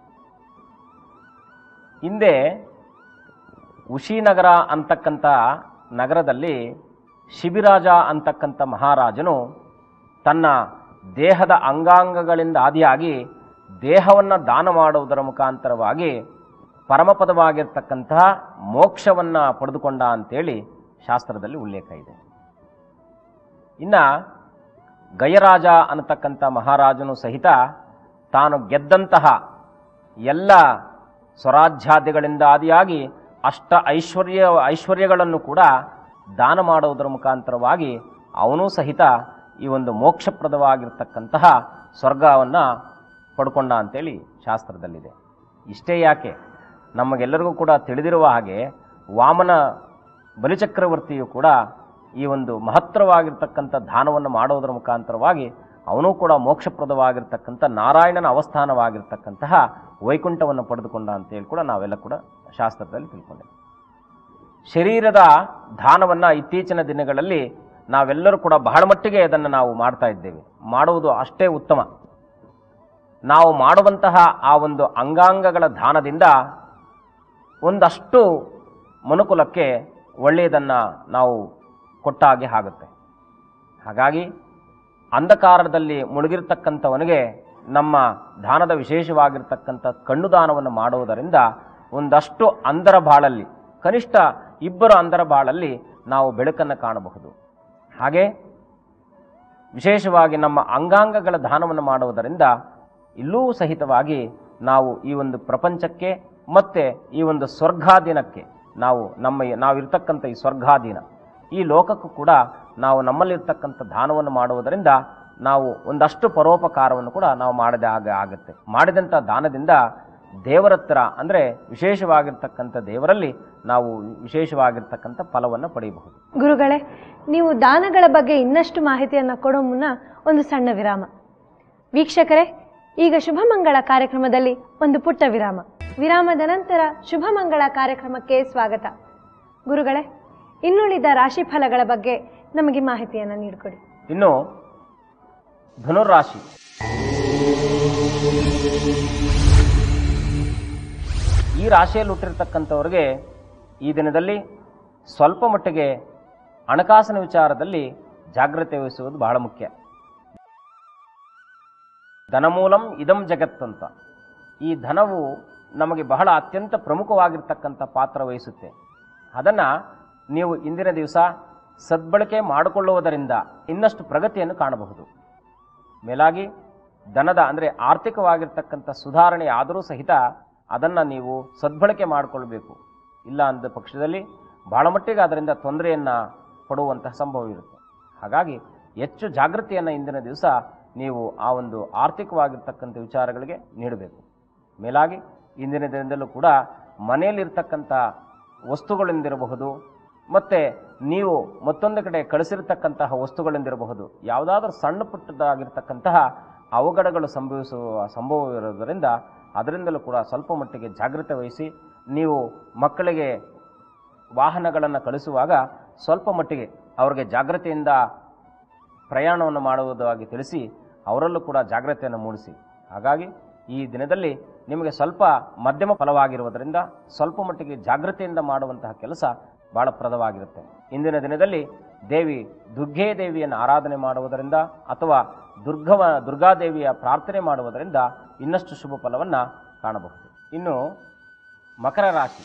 ಹಿಂದೆ ಉಶಿನಗರ ಅಂತಕ್ಕಂಥ ನಗರದಲ್ಲಿ ಶಿಬಿರಾಜ ಅಂತಕ್ಕಂಥ ಮಹಾರಾಜನು ತನ್ನ ದೇಹದ ಅಂಗಾಂಗಗಳಿಂದ ಆದಿಯಾಗಿ ದೇಹವನ್ನು ದಾನ ಮಾಡುವುದರ ಮುಖಾಂತರವಾಗಿ ಪರಮಪದವಾಗಿರ್ತಕ್ಕಂತಹ ಮೋಕ್ಷವನ್ನು ಪಡೆದುಕೊಂಡ ಅಂತೇಳಿ ಶಾಸ್ತ್ರದಲ್ಲಿ ಉಲ್ಲೇಖ ಇದೆ ಇನ್ನು ಗಯರಾಜ ಅನ್ನತಕ್ಕಂಥ ಮಹಾರಾಜನು ಸಹಿತ ತಾನು ಗೆದ್ದಂತಹ ಎಲ್ಲ ಸ್ವರಾಜ್ಯಾದಿಗಳಿಂದ ಆದಿಯಾಗಿ ಅಷ್ಟ ಐಶ್ವರ್ಯ ಐಶ್ವರ್ಯಗಳನ್ನು ಕೂಡ ದಾನ ಮಾಡುವುದರ ಮುಖಾಂತರವಾಗಿ ಅವನೂ ಸಹಿತ ಈ ಒಂದು ಮೋಕ್ಷಪ್ರದವಾಗಿರ್ತಕ್ಕಂತಹ ಸ್ವರ್ಗವನ್ನು ಪಡ್ಕೊಂಡ ಅಂತೇಳಿ ಶಾಸ್ತ್ರದಲ್ಲಿದೆ ಇಷ್ಟೇ ಯಾಕೆ ನಮಗೆಲ್ಲರಿಗೂ ಕೂಡ ತಿಳಿದಿರುವ ಹಾಗೆ ವಾಮನ ಬಲಿಚಕ್ರವರ್ತಿಯು ಕೂಡ ಈ ಒಂದು ಮಹತ್ತರವಾಗಿರ್ತಕ್ಕಂಥ ದಾನವನ್ನು ಮಾಡುವುದರ ಮುಖಾಂತರವಾಗಿ ಅವನೂ ಕೂಡ ಮೋಕ್ಷಪ್ರದವಾಗಿರ್ತಕ್ಕಂಥ ನಾರಾಯಣನ ಅವಸ್ಥಾನವಾಗಿರ್ತಕ್ಕಂತಹ ವೈಕುಂಠವನ್ನು ಪಡೆದುಕೊಂಡ ಅಂತೇಳಿ ಕೂಡ ನಾವೆಲ್ಲ ಕೂಡ ಶಾಸ್ತ್ರದಲ್ಲಿ ತಿಳ್ಕೊಂಡೇವೆ ಶರೀರದ ದಾನವನ್ನು ಇತ್ತೀಚಿನ ದಿನಗಳಲ್ಲಿ ನಾವೆಲ್ಲರೂ ಕೂಡ ಬಹಳ ಮಟ್ಟಿಗೆ ಅದನ್ನು ನಾವು ಮಾಡ್ತಾ ಇದ್ದೇವೆ ಮಾಡುವುದು ಅಷ್ಟೇ ಉತ್ತಮ ನಾವು ಮಾಡುವಂತಹ ಆ ಒಂದು ಅಂಗಾಂಗಗಳ ದಾನದಿಂದ ಒಂದಷ್ಟು ಮನುಕುಲಕ್ಕೆ ಒಳ್ಳೆಯದನ್ನು ನಾವು ಕೊಟ್ಟಾಗೆ ಆಗುತ್ತೆ ಹಾಗಾಗಿ ಅಂಧಕಾರದಲ್ಲಿ ಮುಳುಗಿರ್ತಕ್ಕಂಥವನಿಗೆ ನಮ್ಮ ದಾನದ ವಿಶೇಷವಾಗಿರ್ತಕ್ಕಂಥ ಕಣ್ಣು ದಾನವನ್ನು ಮಾಡುವುದರಿಂದ ಒಂದಷ್ಟು ಅಂಧರ ಬಾಳಲ್ಲಿ ಕನಿಷ್ಠ ಇಬ್ಬರು ಅಂಧರ ಬಾಳಲ್ಲಿ ನಾವು ಬೆಳಕನ್ನು ಕಾಣಬಹುದು ಹಾಗೆ ವಿಶೇಷವಾಗಿ ನಮ್ಮ ಅಂಗಾಂಗಗಳ ದಾನವನ್ನು ಮಾಡುವುದರಿಂದ ಇಲ್ಲೂ ಸಹಿತವಾಗಿ ನಾವು ಈ ಒಂದು ಪ್ರಪಂಚಕ್ಕೆ ಮತ್ತೆ ಈ ಒಂದು ಸ್ವರ್ಗಾಧೀನಕ್ಕೆ ನಾವು ನಮ್ಮ ನಾವಿರ್ತಕ್ಕಂಥ ಈ ಸ್ವರ್ಗಾಧೀನ ಈ ಲೋಕಕ್ಕೂ ಕೂಡ ನಾವು ನಮ್ಮಲ್ಲಿರ್ತಕ್ಕಂಥ ದಾನವನ್ನು ಮಾಡುವುದರಿಂದ ನಾವು ಒಂದಷ್ಟು ಪರೋಪಕಾರವನ್ನು ಕೂಡ ನಾವು ಮಾಡಿದ ಹಾಗೆ ಆಗುತ್ತೆ ಮಾಡಿದಂಥ ದಾನದಿಂದ ದೇವರ ಹತ್ರ ಅಂದರೆ ವಿಶೇಷವಾಗಿರ್ತಕ್ಕಂಥ ದೇವರಲ್ಲಿ ನಾವು ವಿಶೇಷವಾಗಿರ್ತಕ್ಕಂಥ ಫಲವನ್ನು ಪಡೆಯಬಹುದು ಗುರುಗಳೇ ನೀವು ದಾನಗಳ ಬಗ್ಗೆ ಇನ್ನಷ್ಟು ಮಾಹಿತಿಯನ್ನು ಕೊಡೋ ಮುನ್ನ ಒಂದು ಸಣ್ಣ ವಿರಾಮ ವೀಕ್ಷಕರೇ ಈಗ ಶುಭಮಂಗಳ ಕಾರ್ಯಕ್ರಮದಲ್ಲಿ ಒಂದು ಪುಟ್ಟ ವಿರಾಮ ವಿರಾಮದ ನಂತರ ಶುಭಮಂಗಳ ಕಾರ್ಯಕ್ರಮಕ್ಕೆ ಸ್ವಾಗತ ಗುರುಗಳೇ ಇನ್ನುಳಿದ ರಾಶಿ ಫಲಗಳ ಬಗ್ಗೆ ನಮಗೆ ಮಾಹಿತಿಯನ್ನು ನೀಡಿಕೊಡಿ ಇನ್ನು ಧನುರಾಶಿ ಈ ರಾಶಿಯಲ್ಲಿ ಹುಟ್ಟಿರ್ತಕ್ಕಂಥವ್ರಿಗೆ ಈ ದಿನದಲ್ಲಿ ಸ್ವಲ್ಪ ಮಟ್ಟಿಗೆ ಹಣಕಾಸಿನ ವಿಚಾರದಲ್ಲಿ ಜಾಗ್ರತೆ ವಹಿಸುವುದು ಬಹಳ ಮುಖ್ಯ ಧನಮೂಲಂ ಇದಂ ಜಗತ್ ಅಂತ ಈ ಧನವು ನಮಗೆ ಬಹಳ ಅತ್ಯಂತ ಪ್ರಮುಖವಾಗಿರ್ತಕ್ಕಂಥ ಪಾತ್ರ ವಹಿಸುತ್ತೆ ಅದನ್ನು ನೀವು ಇಂದಿನ ದಿವಸ ಸದ್ಬಳಕೆ ಮಾಡಿಕೊಳ್ಳುವುದರಿಂದ ಇನ್ನಷ್ಟು ಪ್ರಗತಿಯನ್ನು ಕಾಣಬಹುದು ಮೇಲಾಗಿ ಧನದ ಅಂದರೆ ಆರ್ಥಿಕವಾಗಿರ್ತಕ್ಕಂಥ ಸುಧಾರಣೆ ಆದರೂ ಸಹಿತ ಅದನ್ನು ನೀವು ಸದ್ಬಳಕೆ ಮಾಡಿಕೊಳ್ಬೇಕು ಇಲ್ಲ ಅಂದ ಪಕ್ಷದಲ್ಲಿ ಬಹಳ ಮಟ್ಟಿಗೆ ಅದರಿಂದ ತೊಂದರೆಯನ್ನು ಪಡುವಂತಹ ಸಂಭವ ಇರುತ್ತೆ ಹಾಗಾಗಿ ಹೆಚ್ಚು ಜಾಗೃತಿಯನ್ನು ಇಂದಿನ ದಿವಸ ನೀವು ಆ ಒಂದು ಆರ್ಥಿಕವಾಗಿರ್ತಕ್ಕಂಥ ವಿಚಾರಗಳಿಗೆ ನೀಡಬೇಕು ಮೇಲಾಗಿ ಇಂದಿನ ದಿನದಲ್ಲೂ ಕೂಡ ಮನೆಯಲ್ಲಿರ್ತಕ್ಕಂಥ ವಸ್ತುಗಳಿಂದಿರಬಹುದು ಮತ್ತು ನೀವು ಮತ್ತೊಂದು ಕಡೆ ಕಳಿಸಿರ್ತಕ್ಕಂತಹ ವಸ್ತುಗಳಿಂದಿರಬಹುದು ಯಾವುದಾದ್ರೂ ಸಣ್ಣ ಪುಟ್ಟದಾಗಿರ್ತಕ್ಕಂತಹ ಅವಘಡಗಳು ಸಂಭವಿಸುವ ಸಂಭವವಿರೋದರಿಂದ ಅದರಿಂದಲೂ ಕೂಡ ಸ್ವಲ್ಪ ಮಟ್ಟಿಗೆ ಜಾಗ್ರತೆ ವಹಿಸಿ ನೀವು ಮಕ್ಕಳಿಗೆ ವಾಹನಗಳನ್ನು ಕಳಿಸುವಾಗ ಸ್ವಲ್ಪ ಮಟ್ಟಿಗೆ ಅವರಿಗೆ ಜಾಗ್ರತೆಯಿಂದ ಪ್ರಯಾಣವನ್ನು ಮಾಡುವುದಾಗಿ ತಿಳಿಸಿ ಅವರಲ್ಲೂ ಕೂಡ ಜಾಗ್ರತೆಯನ್ನು ಮೂಡಿಸಿ ಹಾಗಾಗಿ ಈ ದಿನದಲ್ಲಿ ನಿಮಗೆ ಸ್ವಲ್ಪ ಮಧ್ಯಮ ಫಲವಾಗಿರುವುದರಿಂದ ಸ್ವಲ್ಪ ಮಟ್ಟಿಗೆ ಜಾಗೃತಿಯಿಂದ ಮಾಡುವಂತಹ ಕೆಲಸ ಬಹಳ ಪ್ರದವಾಗಿರುತ್ತೆ ಇಂದಿನ ದಿನದಲ್ಲಿ ದೇವಿ ದುರ್ಗೇ ದೇವಿಯನ್ನು ಆರಾಧನೆ ಮಾಡುವುದರಿಂದ ಅಥವಾ ದುರ್ಗವ ದುರ್ಗಾದೇವಿಯ ಪ್ರಾರ್ಥನೆ ಮಾಡುವುದರಿಂದ ಇನ್ನಷ್ಟು ಶುಭ ಫಲವನ್ನು ಕಾಣಬಹುದು ಇನ್ನು ಮಕರ ರಾಶಿ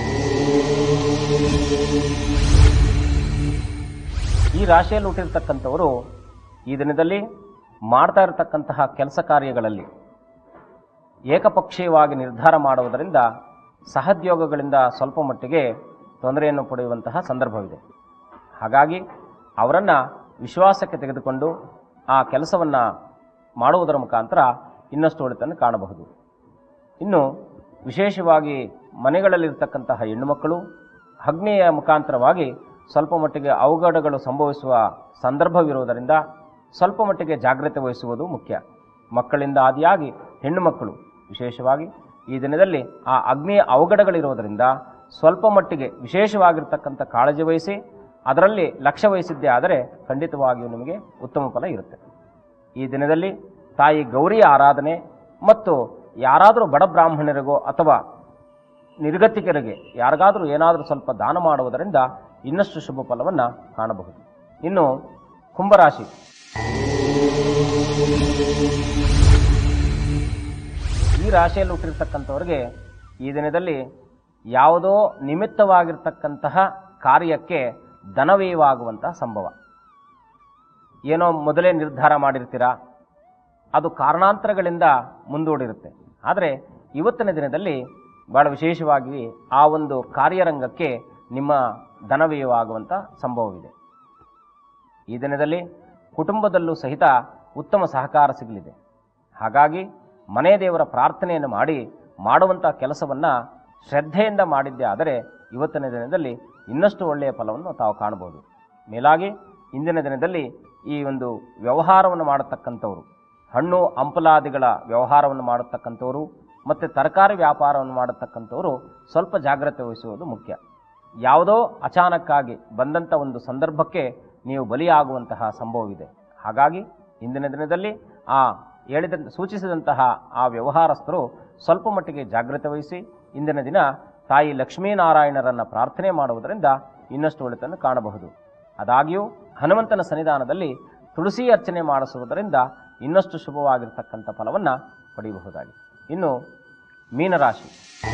ಈ ರಾಶಿಯಲ್ಲಿ ಹುಟ್ಟಿರ್ತಕ್ಕಂಥವರು ಈ ದಿನದಲ್ಲಿ ಮಾಡ್ತಾ ಇರತಕ್ಕಂತಹ ಕೆಲಸ ಕಾರ್ಯಗಳಲ್ಲಿ ಏಕಪಕ್ಷೀಯವಾಗಿ ನಿರ್ಧಾರ ಮಾಡುವುದರಿಂದ ಸಹೋದ್ಯೋಗಗಳಿಂದ ಸ್ವಲ್ಪ ಮಟ್ಟಿಗೆ ತೊಂದರೆಯನ್ನು ಪಡೆಯುವಂತಹ ಸಂದರ್ಭವಿದೆ ಹಾಗಾಗಿ ಅವರನ್ನು ವಿಶ್ವಾಸಕ್ಕೆ ತೆಗೆದುಕೊಂಡು ಆ ಕೆಲಸವನ್ನು ಮಾಡುವುದರ ಮುಖಾಂತರ ಇನ್ನಷ್ಟು ಒಳಿತನ್ನು ಕಾಣಬಹುದು ಇನ್ನು ವಿಶೇಷವಾಗಿ ಮನೆಗಳಲ್ಲಿರ್ತಕ್ಕಂತಹ ಹೆಣ್ಣುಮಕ್ಕಳು ಅಗ್ನಿಯ ಮುಖಾಂತರವಾಗಿ ಸ್ವಲ್ಪ ಮಟ್ಟಿಗೆ ಅವಘಡಗಳು ಸಂಭವಿಸುವ ಸಂದರ್ಭವಿರುವುದರಿಂದ ಸ್ವಲ್ಪ ಮಟ್ಟಿಗೆ ಜಾಗ್ರತೆ ವಹಿಸುವುದು ಮುಖ್ಯ ಮಕ್ಕಳಿಂದ ಆದಿಯಾಗಿ ಹೆಣ್ಣು ಮಕ್ಕಳು ವಿಶೇಷವಾಗಿ ಈ ದಿನದಲ್ಲಿ ಆ ಅಗ್ನಿಯ ಅವಘಡಗಳಿರುವುದರಿಂದ ಸ್ವಲ್ಪ ಮಟ್ಟಿಗೆ ವಿಶೇಷವಾಗಿರ್ತಕ್ಕಂಥ ಕಾಳಜಿ ವಹಿಸಿ ಅದರಲ್ಲಿ ಲಕ್ಷ್ಯ ವಹಿಸಿದ್ದೇ ಆದರೆ ಖಂಡಿತವಾಗಿಯೂ ನಿಮಗೆ ಉತ್ತಮ ಫಲ ಇರುತ್ತೆ ಈ ದಿನದಲ್ಲಿ ತಾಯಿ ಗೌರಿಯ ಆರಾಧನೆ ಮತ್ತು ಯಾರಾದರೂ ಬಡ ಬ್ರಾಹ್ಮಣರಿಗೋ ಅಥವಾ ನಿರ್ಗತಿಕರಿಗೆ ಯಾರಿಗಾದರೂ ಏನಾದರೂ ಸ್ವಲ್ಪ ದಾನ ಮಾಡುವುದರಿಂದ ಇನ್ನಷ್ಟು ಶುಭ ಫಲವನ್ನು ಕಾಣಬಹುದು ಇನ್ನು ಕುಂಭರಾಶಿ ಈ ರಾಶಿಯಲ್ಲಿ ಹುಟ್ಟಿರ್ತಕ್ಕಂಥವ್ರಿಗೆ ಈ ದಿನದಲ್ಲಿ ಯಾವುದೋ ನಿಮಿತ್ತವಾಗಿರ್ತಕ್ಕಂತಹ ಕಾರ್ಯಕ್ಕೆ ಧನವ್ಯಯವಾಗುವಂತಹ ಸಂಭವ ಏನೋ ಮೊದಲೇ ನಿರ್ಧಾರ ಮಾಡಿರ್ತೀರಾ ಅದು ಕಾರಣಾಂತರಗಳಿಂದ ಮುಂದೂಡಿರುತ್ತೆ ಆದರೆ ಇವತ್ತಿನ ದಿನದಲ್ಲಿ ಬಹಳ ವಿಶೇಷವಾಗಿ ಆ ಒಂದು ಕಾರ್ಯರಂಗಕ್ಕೆ ನಿಮ್ಮ ಧನವ್ಯಯವಾಗುವಂಥ ಸಂಭವವಿದೆ ಈ ದಿನದಲ್ಲಿ ಕುಟುಂಬದಲ್ಲೂ ಸಹಿತ ಉತ್ತಮ ಸಹಕಾರ ಸಿಗಲಿದೆ ಹಾಗಾಗಿ ಮನೆ ದೇವರ ಪ್ರಾರ್ಥನೆಯನ್ನು ಮಾಡಿ ಮಾಡುವಂಥ ಕೆಲಸವನ್ನು ಶ್ರದ್ಧೆಯಿಂದ ಮಾಡಿದ್ದೇ ಆದರೆ ಇವತ್ತಿನ ದಿನದಲ್ಲಿ ಇನ್ನಷ್ಟು ಒಳ್ಳೆಯ ಫಲವನ್ನು ತಾವು ಕಾಣಬಹುದು ಮೇಲಾಗಿ ಇಂದಿನ ದಿನದಲ್ಲಿ ಈ ಒಂದು ವ್ಯವಹಾರವನ್ನು ಮಾಡತಕ್ಕಂಥವರು ಹಣ್ಣು ಹಂಪಲಾದಿಗಳ ವ್ಯವಹಾರವನ್ನು ಮಾಡತಕ್ಕಂಥವರು ಮತ್ತು ತರಕಾರಿ ವ್ಯಾಪಾರವನ್ನು ಮಾಡತಕ್ಕಂಥವರು ಸ್ವಲ್ಪ ಜಾಗ್ರತೆ ವಹಿಸುವುದು ಮುಖ್ಯ ಯಾವುದೋ ಅಚಾನಕ್ಕಾಗಿ ಬಂದಂಥ ಒಂದು ಸಂದರ್ಭಕ್ಕೆ ನೀವು ಬಲಿಯಾಗುವಂತಹ ಸಂಭವವಿದೆ ಹಾಗಾಗಿ ಇಂದಿನ ದಿನದಲ್ಲಿ ಆ ಹೇಳಿದ ಸೂಚಿಸಿದಂತಹ ಆ ವ್ಯವಹಾರಸ್ಥರು ಸ್ವಲ್ಪ ಮಟ್ಟಿಗೆ ಜಾಗ್ರತೆ ವಹಿಸಿ ಇಂದಿನ ದಿನ ತಾಯಿ ಲಕ್ಷ್ಮೀನಾರಾಯಣರನ್ನು ಪ್ರಾರ್ಥನೆ ಮಾಡುವುದರಿಂದ ಇನ್ನಷ್ಟು ಒಳಿತನ್ನು ಕಾಣಬಹುದು ಆದಾಗ್ಯೂ ಹನುಮಂತನ ಸನ್ನಿಧಾನದಲ್ಲಿ ತುಳಸಿ ಅರ್ಚನೆ ಮಾಡಿಸುವುದರಿಂದ ಇನ್ನಷ್ಟು ಶುಭವಾಗಿರ್ತಕ್ಕಂಥ ಫಲವನ್ನು ಪಡೆಯಬಹುದಾಗಿದೆ ಇನ್ನು ಮೀನರಾಶಿ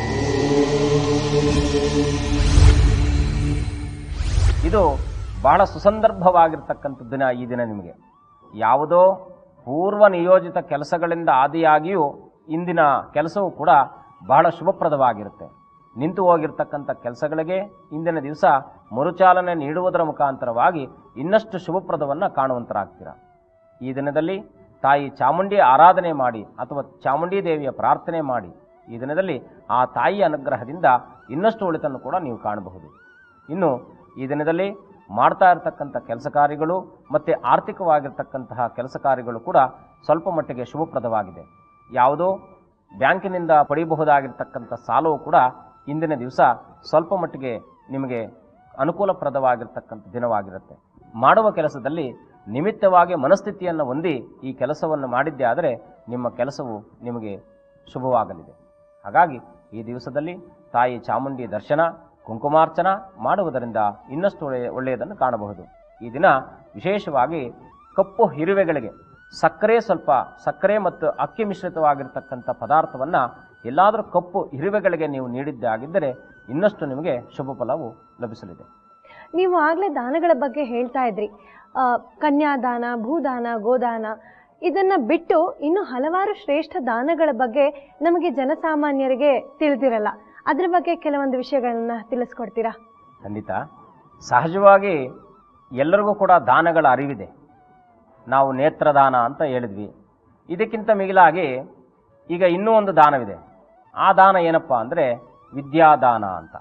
ಇದು ಬಹಳ ಸುಸಂದರ್ಭವಾಗಿರ್ತಕ್ಕಂಥ ದಿನ ಈ ದಿನ ನಿಮಗೆ ಯಾವುದೋ ಪೂರ್ವ ನಿಯೋಜಿತ ಕೆಲಸಗಳಿಂದ ಆದಿಯಾಗಿಯೂ ಇಂದಿನ ಕೆಲಸವು ಕೂಡ ಬಹಳ ಶುಭಪ್ರದವಾಗಿರುತ್ತೆ ನಿಂತು ಹೋಗಿರ್ತಕ್ಕಂಥ ಕೆಲಸಗಳಿಗೆ ಇಂದಿನ ದಿವಸ ಮರುಚಾಲನೆ ನೀಡುವುದರ ಮುಖಾಂತರವಾಗಿ ಇನ್ನಷ್ಟು ಶುಭಪ್ರದವನ್ನು ಕಾಣುವಂತರಾಗ್ತೀರ ಈ ದಿನದಲ್ಲಿ ತಾಯಿ ಚಾಮುಂಡಿ ಆರಾಧನೆ ಮಾಡಿ ಅಥವಾ ಚಾಮುಂಡಿ ದೇವಿಯ ಪ್ರಾರ್ಥನೆ ಮಾಡಿ ಈ ದಿನದಲ್ಲಿ ಆ ತಾಯಿಯ ಅನುಗ್ರಹದಿಂದ ಇನ್ನಷ್ಟು ಒಳಿತನ್ನು ಕೂಡ ನೀವು ಕಾಣಬಹುದು ಇನ್ನು ಈ ದಿನದಲ್ಲಿ ಮಾಡ್ತಾ ಇರತಕ್ಕಂಥ ಕೆಲಸ ಕಾರ್ಯಗಳು ಮತ್ತು ಆರ್ಥಿಕವಾಗಿರ್ತಕ್ಕಂತಹ ಕೆಲಸ ಕಾರ್ಯಗಳು ಕೂಡ ಸ್ವಲ್ಪ ಮಟ್ಟಿಗೆ ಶುಭಪ್ರದವಾಗಿದೆ ಯಾವುದೋ ಬ್ಯಾಂಕಿನಿಂದ ಪಡೆಯಬಹುದಾಗಿರ್ತಕ್ಕಂಥ ಸಾಲವು ಕೂಡ ಇಂದಿನ ದಿವಸ ಸ್ವಲ್ಪ ಮಟ್ಟಿಗೆ ನಿಮಗೆ ಅನುಕೂಲಪ್ರದವಾಗಿರ್ತಕ್ಕಂಥ ದಿನವಾಗಿರುತ್ತೆ ಮಾಡುವ ಕೆಲಸದಲ್ಲಿ ನಿಮಿತ್ತವಾಗಿ ಮನಸ್ಥಿತಿಯನ್ನು ಹೊಂದಿ ಈ ಕೆಲಸವನ್ನು ಮಾಡಿದ್ದೇ ಆದರೆ ನಿಮ್ಮ ಕೆಲಸವು ನಿಮಗೆ ಶುಭವಾಗಲಿದೆ ಹಾಗಾಗಿ ಈ ದಿವಸದಲ್ಲಿ ತಾಯಿ ಚಾಮುಂಡಿ ದರ್ಶನ ಕುಂಕುಮಾರ್ಚನ ಮಾಡುವುದರಿಂದ ಇನ್ನಷ್ಟು ಒಳ್ಳೆಯ ಒಳ್ಳೆಯದನ್ನು ಕಾಣಬಹುದು ಈ ದಿನ ವಿಶೇಷವಾಗಿ ಕಪ್ಪು ಹಿರುವೆಗಳಿಗೆ ಸಕ್ಕರೆ ಸ್ವಲ್ಪ ಸಕ್ಕರೆ ಮತ್ತು ಅಕ್ಕಿ ಮಿಶ್ರಿತವಾಗಿರ್ತಕ್ಕಂಥ ಪದಾರ್ಥವನ್ನು ಎಲ್ಲಾದರೂ ಕಪ್ಪು ಹಿರುವೆಗಳಿಗೆ ನೀವು ನೀಡಿದ್ದೇ ಆಗಿದ್ದರೆ ಇನ್ನಷ್ಟು ನಿಮಗೆ ಶುಭ ಫಲವು ಲಭಿಸಲಿದೆ ನೀವು ಆಗಲೇ ದಾನಗಳ ಬಗ್ಗೆ ಹೇಳ್ತಾ ಇದ್ರಿ ಆ, ಕನ್ಯಾದಾನ ಭೂದಾನ ಗೋದಾನ ಇದನ್ನ ಬಿಟ್ಟು ಇನ್ನು ಹಲವಾರು ಶ್ರೇಷ್ಠ ದಾನಗಳ ಬಗ್ಗೆ ನಮಗೆ ಜನಸಾಮಾನ್ಯರಿಗೆ ತಿಳಿದಿರಲ್ಲ ಅದ್ರ ಬಗ್ಗೆ ಕೆಲವೊಂದು ವಿಷಯಗಳನ್ನ ತಿಳಿಸ್ಕೊಡ್ತೀರಾ ಖಂಡಿತ ಸಹಜವಾಗಿ ಎಲ್ಲರಿಗೂ ಕೂಡ ದಾನಗಳ ಅರಿವಿದೆ ನಾವು ನೇತ್ರದಾನ ಅಂತ ಹೇಳಿದ್ವಿ ಇದಕ್ಕಿಂತ ಮಿಗಿಲಾಗಿ ಈಗ ಇನ್ನೂ ಒಂದು ದಾನವಿದೆ ಆ ದಾನ ಏನಪ್ಪ ಅಂದರೆ ವಿದ್ಯಾದಾನ ಅಂತ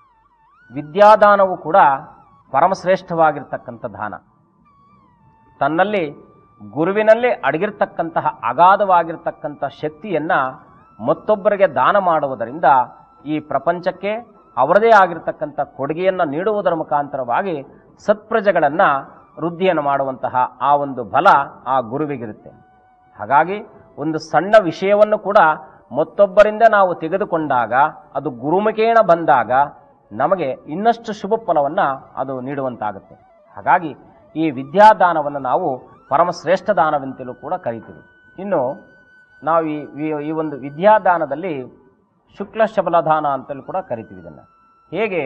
ವಿದ್ಯಾದಾನವು ಕೂಡ ಪರಮಶ್ರೇಷ್ಠವಾಗಿರ್ತಕ್ಕಂಥ ದಾನ ತನ್ನಲ್ಲಿ ಗುರುವಿನಲ್ಲಿ ಅಡಗಿರ್ತಕ್ಕಂತಹ ಅಗಾಧವಾಗಿರ್ತಕ್ಕಂಥ ಶಕ್ತಿಯನ್ನು ಮತ್ತೊಬ್ಬರಿಗೆ ದಾನ ಮಾಡುವುದರಿಂದ ಈ ಪ್ರಪಂಚಕ್ಕೆ ಅವರದೇ ಆಗಿರ್ತಕ್ಕಂಥ ಕೊಡುಗೆಯನ್ನು ನೀಡುವುದರ ಮುಖಾಂತರವಾಗಿ ಸತ್ಪ್ರಜೆಗಳನ್ನು ವೃದ್ಧಿಯನ್ನು ಮಾಡುವಂತಹ ಆ ಒಂದು ಬಲ ಆ ಗುರುವಿಗಿರುತ್ತೆ ಹಾಗಾಗಿ ಒಂದು ಸಣ್ಣ ವಿಷಯವನ್ನು ಕೂಡ ಮತ್ತೊಬ್ಬರಿಂದ ನಾವು ತೆಗೆದುಕೊಂಡಾಗ ಅದು ಗುರುಮುಖೇಣ ಬಂದಾಗ ನಮಗೆ ಇನ್ನಷ್ಟು ಶುಭ ಫಲವನ್ನು ಅದು ನೀಡುವಂತಾಗುತ್ತೆ ಹಾಗಾಗಿ ಈ ವಿದ್ಯಾದಾನವನ್ನು ನಾವು ಪರಮಶ್ರೇಷ್ಠ ದಾನವೆಂತಲೂ ಕೂಡ ಕರಿತೀವಿ ಇನ್ನು ನಾವು ಈ ಈ- ಈ ಒಂದು ವಿದ್ಯಾದಾನದಲ್ಲಿ ಶುಕ್ಲ ಶಬಲದಾನ ಅಂತಲೂ ಕೂಡ ಕರಿತೀವಿ ಇದನ್ನು ಹೇಗೆ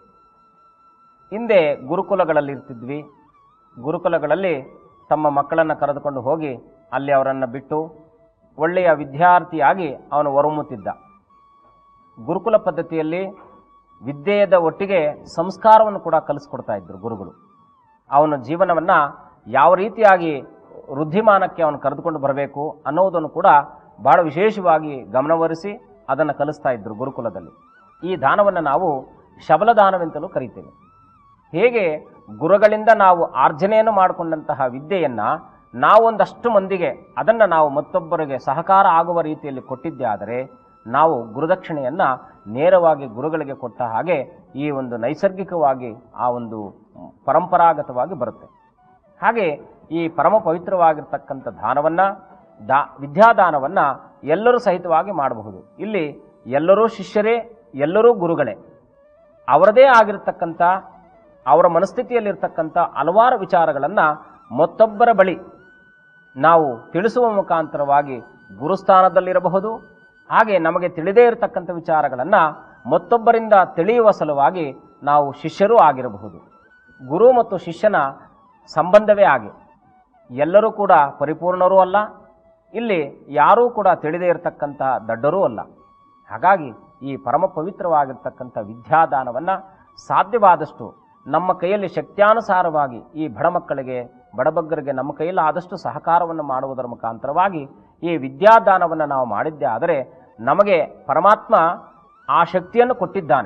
ಹಿಂದೆ ಗುರುಕುಲಗಳಲ್ಲಿ ಇರ್ತಿದ್ವಿ ಗುರುಕುಲಗಳಲ್ಲಿ ತಮ್ಮ ಮಕ್ಕಳನ್ನು ಕರೆದುಕೊಂಡು ಹೋಗಿ ಅಲ್ಲಿ ಅವರನ್ನು ಬಿಟ್ಟು ಒಳ್ಳೆಯ ವಿದ್ಯಾರ್ಥಿಯಾಗಿ ಅವನು ಹೊರಮುತ್ತಿದ್ದ ಗುರುಕುಲ ಪದ್ಧತಿಯಲ್ಲಿ ವಿದ್ಯೆಯದ ಒಟ್ಟಿಗೆ ಸಂಸ್ಕಾರವನ್ನು ಕೂಡ ಕಲಿಸ್ಕೊಡ್ತಾ ಇದ್ರು ಗುರುಗಳು ಅವನ ಜೀವನವನ್ನು ಯಾವ ರೀತಿಯಾಗಿ ವೃದ್ಧಿಮಾನಕ್ಕೆ ಅವನು ಕರೆದುಕೊಂಡು ಬರಬೇಕು ಅನ್ನೋದನ್ನು ಕೂಡ ಬಹಳ ವಿಶೇಷವಾಗಿ ಗಮನವರಿಸಿ ಅದನ್ನು ಕಲಿಸ್ತಾ ಇದ್ರು ಗುರುಕುಲದಲ್ಲಿ ಈ ದಾನವನ್ನು ನಾವು ಶಬಲದಾನವೆಂತಲೂ ಕರೀತೇವೆ ಹೇಗೆ ಗುರುಗಳಿಂದ ನಾವು ಆರ್ಜನೆಯನ್ನು ಮಾಡಿಕೊಂಡಂತಹ ವಿದ್ಯೆಯನ್ನು ನಾವೊಂದಷ್ಟು ಮಂದಿಗೆ ಅದನ್ನು ನಾವು ಮತ್ತೊಬ್ಬರಿಗೆ ಸಹಕಾರ ಆಗುವ ರೀತಿಯಲ್ಲಿ ಕೊಟ್ಟಿದ್ದೇ ಆದರೆ ನಾವು ಗುರುದಕ್ಷಿಣೆಯನ್ನು ನೇರವಾಗಿ ಗುರುಗಳಿಗೆ ಕೊಟ್ಟ ಹಾಗೆ ಈ ಒಂದು ನೈಸರ್ಗಿಕವಾಗಿ ಆ ಒಂದು ಪರಂಪರಾಗತವಾಗಿ ಬರುತ್ತೆ ಹಾಗೆ ಈ ಪರಮ ಪವಿತ್ರವಾಗಿರ್ತಕ್ಕಂಥ ದಾನವನ್ನು ದಾ ವಿದ್ಯಾದಾನವನ್ನು ಎಲ್ಲರೂ ಸಹಿತವಾಗಿ ಮಾಡಬಹುದು ಇಲ್ಲಿ ಎಲ್ಲರೂ ಶಿಷ್ಯರೇ ಎಲ್ಲರೂ ಗುರುಗಳೇ ಅವರದೇ ಆಗಿರ್ತಕ್ಕಂಥ ಅವರ ಮನಸ್ಥಿತಿಯಲ್ಲಿರ್ತಕ್ಕಂಥ ಹಲವಾರು ವಿಚಾರಗಳನ್ನು ಮತ್ತೊಬ್ಬರ ಬಳಿ ನಾವು ತಿಳಿಸುವ ಮುಖಾಂತರವಾಗಿ ಗುರುಸ್ಥಾನದಲ್ಲಿರಬಹುದು ಹಾಗೆ ನಮಗೆ ತಿಳಿದೇ ಇರತಕ್ಕಂಥ ವಿಚಾರಗಳನ್ನು ಮತ್ತೊಬ್ಬರಿಂದ ತಿಳಿಯುವ ಸಲುವಾಗಿ ನಾವು ಶಿಷ್ಯರೂ ಆಗಿರಬಹುದು ಗುರು ಮತ್ತು ಶಿಷ್ಯನ ಸಂಬಂಧವೇ ಹಾಗೆ ಎಲ್ಲರೂ ಕೂಡ ಪರಿಪೂರ್ಣರೂ ಅಲ್ಲ ಇಲ್ಲಿ ಯಾರೂ ಕೂಡ ತಿಳಿದೇ ಇರತಕ್ಕಂಥ ದಡ್ಡರೂ ಅಲ್ಲ ಹಾಗಾಗಿ ಈ ಪರಮ ಪವಿತ್ರವಾಗಿರ್ತಕ್ಕಂಥ ವಿದ್ಯಾದಾನವನ್ನು ಸಾಧ್ಯವಾದಷ್ಟು ನಮ್ಮ ಕೈಯಲ್ಲಿ ಶಕ್ತ್ಯಾನುಸಾರವಾಗಿ ಈ ಬಡ ಮಕ್ಕಳಿಗೆ ಬಡಬಗ್ಗರಿಗೆ ನಮ್ಮ ಕೈಯಲ್ಲಿ ಆದಷ್ಟು ಸಹಕಾರವನ್ನು ಮಾಡುವುದರ ಮುಖಾಂತರವಾಗಿ ಈ ವಿದ್ಯಾದಾನವನ್ನು ನಾವು ಮಾಡಿದ್ದೇ ಆದರೆ ನಮಗೆ ಪರಮಾತ್ಮ ಆ ಶಕ್ತಿಯನ್ನು ಕೊಟ್ಟಿದ್ದಾನೆ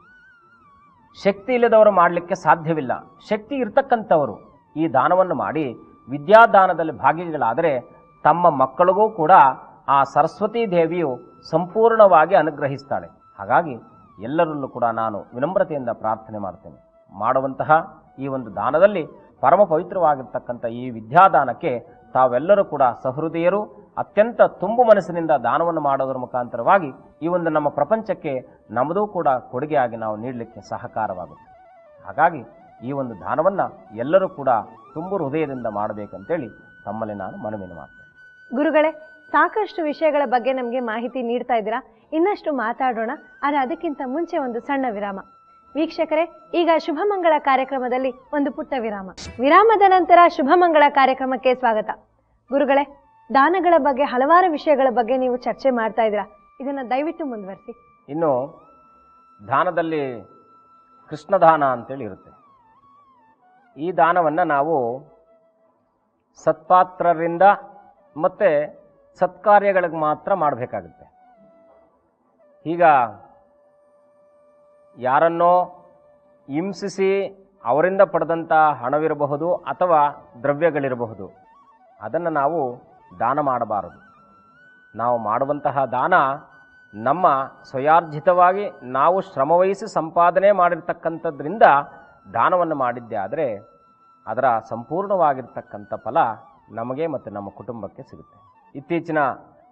ಶಕ್ತಿ ಇಲ್ಲದವರು ಮಾಡಲಿಕ್ಕೆ ಸಾಧ್ಯವಿಲ್ಲ ಶಕ್ತಿ ಇರ್ತಕ್ಕಂಥವರು ಈ ದಾನವನ್ನು ಮಾಡಿ ವಿದ್ಯಾದಾನದಲ್ಲಿ ಭಾಗಿಗಳಾದರೆ ತಮ್ಮ ಮಕ್ಕಳಿಗೂ ಕೂಡ ಆ ಸರಸ್ವತೀ ದೇವಿಯು ಸಂಪೂರ್ಣವಾಗಿ ಅನುಗ್ರಹಿಸ್ತಾಳೆ ಹಾಗಾಗಿ ಎಲ್ಲರಲ್ಲೂ ಕೂಡ ನಾನು ವಿನಮ್ರತೆಯಿಂದ ಪ್ರಾರ್ಥನೆ ಮಾಡ್ತೇನೆ ಮಾಡುವಂತಹ ಈ ಒಂದು ದಾನದಲ್ಲಿ ಪರಮ ಪವಿತ್ರವಾಗಿರ್ತಕ್ಕಂಥ ಈ ವಿದ್ಯಾದಾನಕ್ಕೆ ತಾವೆಲ್ಲರೂ ಕೂಡ ಸಹೃದಯರು ಅತ್ಯಂತ ತುಂಬು ಮನಸ್ಸಿನಿಂದ ದಾನವನ್ನು ಮಾಡೋದರ ಮುಖಾಂತರವಾಗಿ ಈ ಒಂದು ನಮ್ಮ ಪ್ರಪಂಚಕ್ಕೆ ನಮ್ಮದೂ ಕೂಡ ಕೊಡುಗೆಯಾಗಿ ನಾವು ನೀಡಲಿಕ್ಕೆ ಸಹಕಾರವಾಗುತ್ತೆ ಹಾಗಾಗಿ ಈ ಒಂದು ದಾನವನ್ನು ಎಲ್ಲರೂ ಕೂಡ ತುಂಬು ಹೃದಯದಿಂದ ಮಾಡಬೇಕಂತೇಳಿ ತಮ್ಮಲ್ಲಿ ನಾನು ಮನವಿಯನ್ನು ಮಾಡ್ತೇನೆ ಗುರುಗಳೇ ಸಾಕಷ್ಟು ವಿಷಯಗಳ ಬಗ್ಗೆ ನಮಗೆ ಮಾಹಿತಿ ನೀಡ್ತಾ ಇದ್ದೀರಾ ಇನ್ನಷ್ಟು ಮಾತಾಡೋಣ ಆದರೆ ಅದಕ್ಕಿಂತ ಮುಂಚೆ ಒಂದು ಸಣ್ಣ ವಿರಾಮ ವೀಕ್ಷಕರೇ ಈಗ ಶುಭಮಂಗಳ ಕಾರ್ಯಕ್ರಮದಲ್ಲಿ ಒಂದು ಪುಟ್ಟ ವಿರಾಮ ವಿರಾಮದ ನಂತರ ಶುಭಮಂಗಳ ಕಾರ್ಯಕ್ರಮಕ್ಕೆ ಸ್ವಾಗತ ಗುರುಗಳೇ ದಾನಗಳ ಬಗ್ಗೆ ಹಲವಾರು ವಿಷಯಗಳ ಬಗ್ಗೆ ನೀವು ಚರ್ಚೆ ಮಾಡ್ತಾ ಇದ್ದೀರಾ ಇದನ್ನ ದಯವಿಟ್ಟು ಮುಂದುವರಿಸಿ ಇನ್ನು ದಾನದಲ್ಲಿ ಕೃಷ್ಣದಾನ ಅಂತೇಳಿ ಇರುತ್ತೆ ಈ ದಾನವನ್ನು ನಾವು ಸತ್ಪಾತ್ರರಿಂದ ಮತ್ತು ಸತ್ಕಾರ್ಯಗಳಿಗೆ ಮಾತ್ರ ಮಾಡಬೇಕಾಗುತ್ತೆ ಈಗ ಯಾರನ್ನೋ ಹಿಂಸಿಸಿ ಅವರಿಂದ ಪಡೆದಂಥ ಹಣವಿರಬಹುದು ಅಥವಾ ದ್ರವ್ಯಗಳಿರಬಹುದು ಅದನ್ನು ನಾವು ದಾನ ಮಾಡಬಾರದು ನಾವು ಮಾಡುವಂತಹ ದಾನ ನಮ್ಮ ಸ್ವಯಾರ್ಜಿತವಾಗಿ ನಾವು ಶ್ರಮವಹಿಸಿ ಸಂಪಾದನೆ ಮಾಡಿರ್ತಕ್ಕಂಥದ್ರಿಂದ ದಾನವನ್ನು ಮಾಡಿದ್ದೆ ಆದರೆ ಅದರ ಸಂಪೂರ್ಣವಾಗಿರ್ತಕ್ಕಂಥ ಫಲ ನಮಗೆ ಮತ್ತು ನಮ್ಮ ಕುಟುಂಬಕ್ಕೆ ಸಿಗುತ್ತೆ ಇತ್ತೀಚಿನ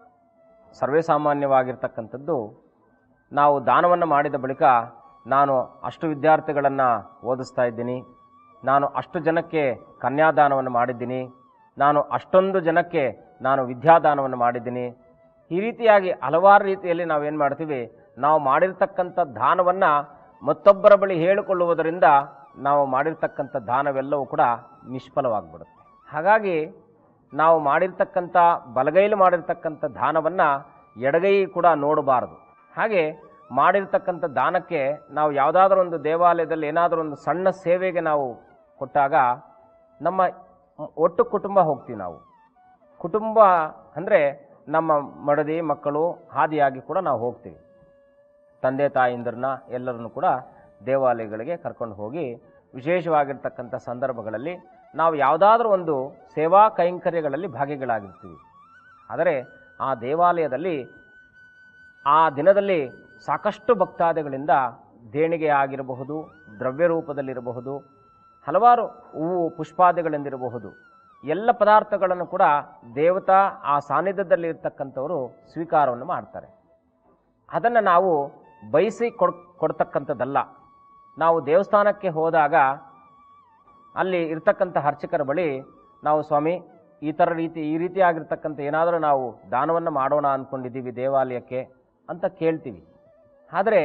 ಸರ್ವೇಸಾಮಾನ್ಯವಾಗಿರ್ತಕ್ಕಂಥದ್ದು ನಾವು ದಾನವನ್ನು ಮಾಡಿದ ಬಳಿಕ ನಾನು ಅಷ್ಟು ವಿದ್ಯಾರ್ಥಿಗಳನ್ನು ಓದಿಸ್ತಾ ಇದ್ದೀನಿ ನಾನು ಅಷ್ಟು ಜನಕ್ಕೆ ಕನ್ಯಾದಾನವನ್ನು ಮಾಡಿದ್ದೀನಿ ನಾನು ಅಷ್ಟೊಂದು ಜನಕ್ಕೆ ನಾನು ವಿದ್ಯಾದಾನವನ್ನು ಮಾಡಿದ್ದೀನಿ ಈ ರೀತಿಯಾಗಿ ಹಲವಾರು ರೀತಿಯಲ್ಲಿ ನಾವೇನು ಮಾಡ್ತೀವಿ ನಾವು ಮಾಡಿರ್ತಕ್ಕಂಥ ದಾನವನ್ನು ಮತ್ತೊಬ್ಬರ ಬಳಿ ಹೇಳಿಕೊಳ್ಳುವುದರಿಂದ ನಾವು ಮಾಡಿರ್ತಕ್ಕಂಥ ದಾನವೆಲ್ಲವೂ ಕೂಡ ನಿಷ್ಫಲವಾಗಿಬಿಡುತ್ತೆ ಹಾಗಾಗಿ ನಾವು ಮಾಡಿರ್ತಕ್ಕಂಥ ಬಲಗೈಲಿ ಮಾಡಿರ್ತಕ್ಕಂಥ ದಾನವನ್ನು ಎಡಗೈ ಕೂಡ ನೋಡಬಾರದು ಹಾಗೆ ಮಾಡಿರ್ತಕ್ಕಂಥ ದಾನಕ್ಕೆ ನಾವು ಯಾವುದಾದ್ರೂ ಒಂದು ದೇವಾಲಯದಲ್ಲಿ ಏನಾದರೂ ಒಂದು ಸಣ್ಣ ಸೇವೆಗೆ ನಾವು ಕೊಟ್ಟಾಗ ನಮ್ಮ ಒಟ್ಟು ಕುಟುಂಬ ಹೋಗ್ತೀವಿ ನಾವು ಕುಟುಂಬ ಅಂದರೆ ನಮ್ಮ ಮಡದಿ ಮಕ್ಕಳು ಹಾದಿಯಾಗಿ ಕೂಡ ನಾವು ಹೋಗ್ತೀವಿ ತಂದೆ ತಾಯಿಂದ್ರನ್ನ ಎಲ್ಲರನ್ನು ಕೂಡ ದೇವಾಲಯಗಳಿಗೆ ಕರ್ಕೊಂಡು ಹೋಗಿ ವಿಶೇಷವಾಗಿರ್ತಕ್ಕಂಥ ಸಂದರ್ಭಗಳಲ್ಲಿ ನಾವು ಯಾವುದಾದ್ರೂ ಒಂದು ಸೇವಾ ಕೈಂಕರ್ಯಗಳಲ್ಲಿ ಭಾಗಿಗಳಾಗಿರ್ತೀವಿ ಆದರೆ ಆ ದೇವಾಲಯದಲ್ಲಿ ಆ ದಿನದಲ್ಲಿ ಸಾಕಷ್ಟು ಭಕ್ತಾದಿಗಳಿಂದ ದೇಣಿಗೆ ಆಗಿರಬಹುದು ದ್ರವ್ಯ ರೂಪದಲ್ಲಿರಬಹುದು ಹಲವಾರು ಹೂವು ಪುಷ್ಪಾದಿಗಳಿಂದಿರಬಹುದು ಎಲ್ಲ ಪದಾರ್ಥಗಳನ್ನು ಕೂಡ ದೇವತಾ ಆ ಸಾನ್ನಿಧ್ಯದಲ್ಲಿ ಇರ್ತಕ್ಕಂಥವರು ಸ್ವೀಕಾರವನ್ನು ಮಾಡ್ತಾರೆ ಅದನ್ನು ನಾವು ಬಯಸಿ ಕೊಡ್ ಕೊಡ್ತಕ್ಕಂಥದ್ದಲ್ಲ ನಾವು ದೇವಸ್ಥಾನಕ್ಕೆ ಹೋದಾಗ ಅಲ್ಲಿ ಇರ್ತಕ್ಕಂಥ ಅರ್ಚಕರ ಬಳಿ ನಾವು ಸ್ವಾಮಿ ಈ ಥರ ರೀತಿ ಈ ರೀತಿಯಾಗಿರ್ತಕ್ಕಂಥ ಏನಾದರೂ ನಾವು ದಾನವನ್ನು ಮಾಡೋಣ ಅಂದ್ಕೊಂಡಿದ್ದೀವಿ ದೇವಾಲಯಕ್ಕೆ ಅಂತ ಕೇಳ್ತೀವಿ ಆದರೆ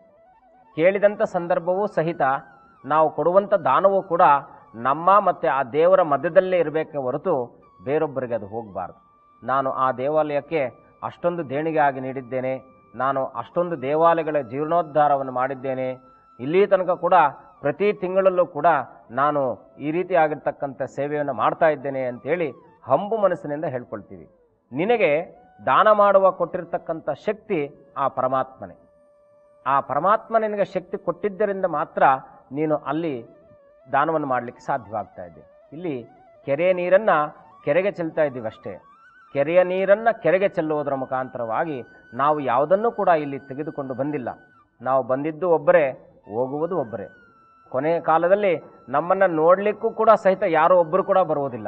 ಕೇಳಿದಂಥ ಸಂದರ್ಭವೂ ಸಹಿತ ನಾವು ಕೊಡುವಂಥ ದಾನವೂ ಕೂಡ ನಮ್ಮ ಮತ್ತು ಆ ದೇವರ ಮಧ್ಯದಲ್ಲೇ ಇರಬೇಕೆ ಹೊರತು ಬೇರೊಬ್ಬರಿಗೆ ಅದು ಹೋಗಬಾರ್ದು ನಾನು ಆ ದೇವಾಲಯಕ್ಕೆ ಅಷ್ಟೊಂದು ದೇಣಿಗೆ ಆಗಿ ನೀಡಿದ್ದೇನೆ ನಾನು ಅಷ್ಟೊಂದು ದೇವಾಲಯಗಳ ಜೀರ್ಣೋದ್ಧಾರವನ್ನು ಮಾಡಿದ್ದೇನೆ ಇಲ್ಲಿ ತನಕ ಕೂಡ ಪ್ರತಿ ತಿಂಗಳಲ್ಲೂ ಕೂಡ ನಾನು ಈ ರೀತಿ ಆಗಿರ್ತಕ್ಕಂಥ ಸೇವೆಯನ್ನು ಮಾಡ್ತಾ ಇದ್ದೇನೆ ಅಂತೇಳಿ ಹಂಬು ಮನಸ್ಸಿನಿಂದ ಹೇಳ್ಕೊಳ್ತೀವಿ ನಿನಗೆ ದಾನ ಮಾಡುವ ಕೊಟ್ಟಿರ್ತಕ್ಕಂಥ ಶಕ್ತಿ ಆ ಪರಮಾತ್ಮನೇ ಆ ಪರಮಾತ್ಮ ನಿನಗೆ ಶಕ್ತಿ ಕೊಟ್ಟಿದ್ದರಿಂದ ಮಾತ್ರ ನೀನು ಅಲ್ಲಿ ದಾನವನ್ನು ಮಾಡಲಿಕ್ಕೆ ಸಾಧ್ಯವಾಗ್ತಾ ಇದೆ ಇಲ್ಲಿ ಕೆರೆಯ ನೀರನ್ನು ಕೆರೆಗೆ ಚೆಲ್ತಾ ಇದ್ದೀವಿ ಅಷ್ಟೇ ಕೆರೆಯ ನೀರನ್ನು ಕೆರೆಗೆ ಚೆಲ್ಲುವುದರ ಮುಖಾಂತರವಾಗಿ ನಾವು ಯಾವುದನ್ನು ಕೂಡ ಇಲ್ಲಿ ತೆಗೆದುಕೊಂಡು ಬಂದಿಲ್ಲ ನಾವು ಬಂದಿದ್ದು ಒಬ್ಬರೇ ಹೋಗುವುದು ಒಬ್ಬರೇ ಕೊನೆಯ ಕಾಲದಲ್ಲಿ ನಮ್ಮನ್ನು ನೋಡಲಿಕ್ಕೂ ಕೂಡ ಸಹಿತ ಯಾರೋ ಒಬ್ಬರು ಕೂಡ ಬರುವುದಿಲ್ಲ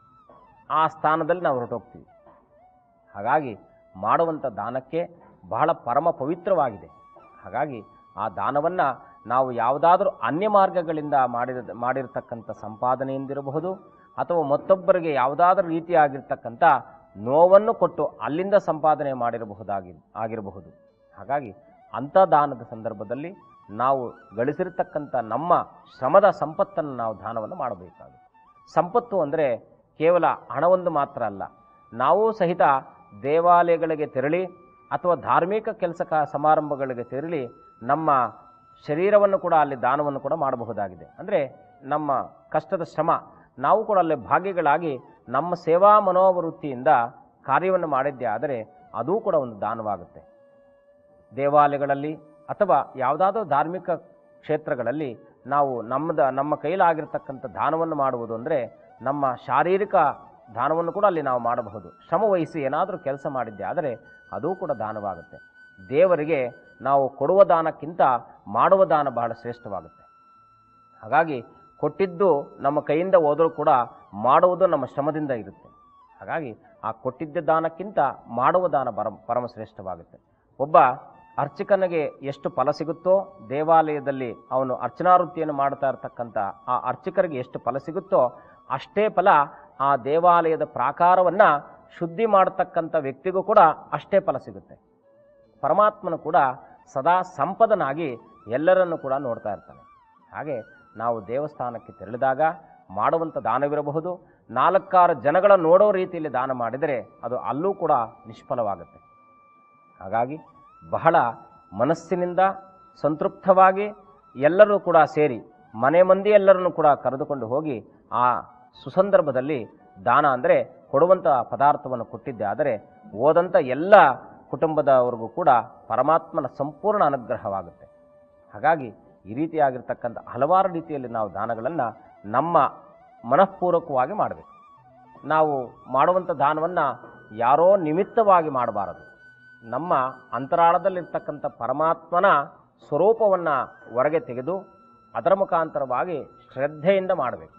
ಆ ಸ್ಥಾನದಲ್ಲಿ ನಾವು ಹೊರಟೋಗ್ತೀವಿ ಹಾಗಾಗಿ ಮಾಡುವಂಥ ದಾನಕ್ಕೆ ಬಹಳ ಪರಮ ಪವಿತ್ರವಾಗಿದೆ ಹಾಗಾಗಿ ಆ ದಾನವನ್ನು ನಾವು ಯಾವುದಾದ್ರೂ ಅನ್ಯ ಮಾರ್ಗಗಳಿಂದ ಮಾಡಿದ ಮಾಡಿರ್ತಕ್ಕಂಥ ಸಂಪಾದನೆಯಿಂದಿರಬಹುದು ಅಥವಾ ಮತ್ತೊಬ್ಬರಿಗೆ ಯಾವುದಾದ್ರೂ ರೀತಿಯಾಗಿರ್ತಕ್ಕಂಥ ನೋವನ್ನು ಕೊಟ್ಟು ಅಲ್ಲಿಂದ ಸಂಪಾದನೆ ಮಾಡಿರಬಹುದಾಗಿ ಆಗಿರಬಹುದು ಹಾಗಾಗಿ ಅಂಥ ದಾನದ ಸಂದರ್ಭದಲ್ಲಿ ನಾವು ಗಳಿಸಿರ್ತಕ್ಕಂಥ ನಮ್ಮ ಶ್ರಮದ ಸಂಪತ್ತನ್ನು ನಾವು ದಾನವನ್ನು ಮಾಡಬೇಕಾಗುತ್ತೆ ಸಂಪತ್ತು ಅಂದರೆ ಕೇವಲ ಹಣವೊಂದು ಮಾತ್ರ ಅಲ್ಲ ನಾವು ಸಹಿತ ದೇವಾಲಯಗಳಿಗೆ ತೆರಳಿ ಅಥವಾ ಧಾರ್ಮಿಕ ಕೆಲಸ ಕ- ಸಮಾರಂಭಗಳಿಗೆ ತೆರಳಿ ನಮ್ಮ ಶರೀರವನ್ನು ಕೂಡ ಅಲ್ಲಿ ದಾನವನ್ನು ಕೂಡ ಮಾಡಬಹುದಾಗಿದೆ ಅಂದರೆ ನಮ್ಮ ಕಷ್ಟದ ಶ್ರಮ ನಾವು ಕೂಡ ಅಲ್ಲಿ ಭಾಗಿಗಳಾಗಿ ನಮ್ಮ ಸೇವಾ ಮನೋವೃತ್ತಿಯಿಂದ ಕಾರ್ಯವನ್ನು ಮಾಡಿದ್ದೇ ಆದರೆ ಅದೂ ಕೂಡ ಒಂದು ದಾನವಾಗುತ್ತೆ ದೇವಾಲಯಗಳಲ್ಲಿ ಅಥವಾ ಯಾವುದಾದ್ರೂ ಧಾರ್ಮಿಕ ಕ್ಷೇತ್ರಗಳಲ್ಲಿ ನಾವು ನಮ್ಮದ ನಮ್ಮ ಕೈಲಾಗಿರ್ತಕ್ಕಂಥ ದಾನವನ್ನು ಮಾಡುವುದು ಅಂದರೆ ನಮ್ಮ ಶಾರೀರಿಕ ದಾನವನ್ನು ಕೂಡ ಅಲ್ಲಿ ನಾವು ಮಾಡಬಹುದು ಶ್ರಮ ವಹಿಸಿ ಏನಾದರೂ ಕೆಲಸ ಮಾಡಿದ್ದೆ ಆದರೆ ಅದೂ ಕೂಡ ದಾನವಾಗುತ್ತೆ ದೇವರಿಗೆ ನಾವು ಕೊಡುವ ದಾನಕ್ಕಿಂತ ಮಾಡುವ ದಾನ ಬಹಳ ಶ್ರೇಷ್ಠವಾಗುತ್ತೆ ಹಾಗಾಗಿ ಕೊಟ್ಟಿದ್ದು ನಮ್ಮ ಕೈಯಿಂದ ಹೋದರೂ ಕೂಡ ಮಾಡುವುದು ನಮ್ಮ ಶ್ರಮದಿಂದ ಇರುತ್ತೆ ಹಾಗಾಗಿ ಆ ಕೊಟ್ಟಿದ್ದ ದಾನಕ್ಕಿಂತ ಮಾಡುವ ದಾನ ಪರಮ ಪರಮಶ್ರೇಷ್ಠವಾಗುತ್ತೆ ಒಬ್ಬ ಅರ್ಚಕನಿಗೆ ಎಷ್ಟು ಫಲ ಸಿಗುತ್ತೋ ದೇವಾಲಯದಲ್ಲಿ ಅವನು ಅರ್ಚನಾವೃತ್ತಿಯನ್ನು ಮಾಡ್ತಾ ಇರತಕ್ಕಂಥ ಆ ಅರ್ಚಕರಿಗೆ ಎಷ್ಟು ಫಲ ಸಿಗುತ್ತೋ ಅಷ್ಟೇ ಫಲ ಆ ದೇವಾಲಯದ ಪ್ರಾಕಾರವನ್ನು ಶುದ್ಧಿ ಮಾಡತಕ್ಕಂಥ ವ್ಯಕ್ತಿಗೂ ಕೂಡ ಅಷ್ಟೇ ಫಲ ಸಿಗುತ್ತೆ ಪರಮಾತ್ಮನು ಕೂಡ ಸದಾ ಸಂಪದನಾಗಿ ಎಲ್ಲರನ್ನು ಕೂಡ ನೋಡ್ತಾ ಇರ್ತಾನೆ ಹಾಗೆ ನಾವು ದೇವಸ್ಥಾನಕ್ಕೆ ತೆರಳಿದಾಗ ಮಾಡುವಂಥ ದಾನವಿರಬಹುದು ನಾಲ್ಕಾರು ಜನಗಳ ನೋಡೋ ರೀತಿಯಲ್ಲಿ ದಾನ ಮಾಡಿದರೆ ಅದು ಅಲ್ಲೂ ಕೂಡ ನಿಷ್ಫಲವಾಗುತ್ತೆ ಹಾಗಾಗಿ ಬಹಳ ಮನಸ್ಸಿನಿಂದ ಸಂತೃಪ್ತವಾಗಿ ಎಲ್ಲರೂ ಕೂಡ ಸೇರಿ ಮನೆ ಮಂದಿ ಎಲ್ಲರನ್ನು ಕೂಡ ಕರೆದುಕೊಂಡು ಹೋಗಿ ಆ ಸುಸಂದರ್ಭದಲ್ಲಿ ದಾನ ಅಂದರೆ ಕೊಡುವಂಥ ಪದಾರ್ಥವನ್ನು ಕೊಟ್ಟಿದ್ದೆ ಆದರೆ ಓದಂಥ ಎಲ್ಲ ಕುಟುಂಬದವರೆಗೂ ಕೂಡ ಪರಮಾತ್ಮನ ಸಂಪೂರ್ಣ ಅನುಗ್ರಹವಾಗುತ್ತೆ ಹಾಗಾಗಿ ಈ ರೀತಿಯಾಗಿರ್ತಕ್ಕಂಥ ಹಲವಾರು ರೀತಿಯಲ್ಲಿ ನಾವು ದಾನಗಳನ್ನು ನಮ್ಮ ಮನಃಪೂರ್ವಕವಾಗಿ ಮಾಡಬೇಕು ನಾವು ಮಾಡುವಂಥ ದಾನವನ್ನು ಯಾರೋ ನಿಮಿತ್ತವಾಗಿ ಮಾಡಬಾರದು ನಮ್ಮ ಅಂತರಾಳದಲ್ಲಿರ್ತಕ್ಕಂಥ ಪರಮಾತ್ಮನ ಸ್ವರೂಪವನ್ನು ಹೊರಗೆ ತೆಗೆದು ಅದರ ಮುಖಾಂತರವಾಗಿ ಶ್ರದ್ಧೆಯಿಂದ ಮಾಡಬೇಕು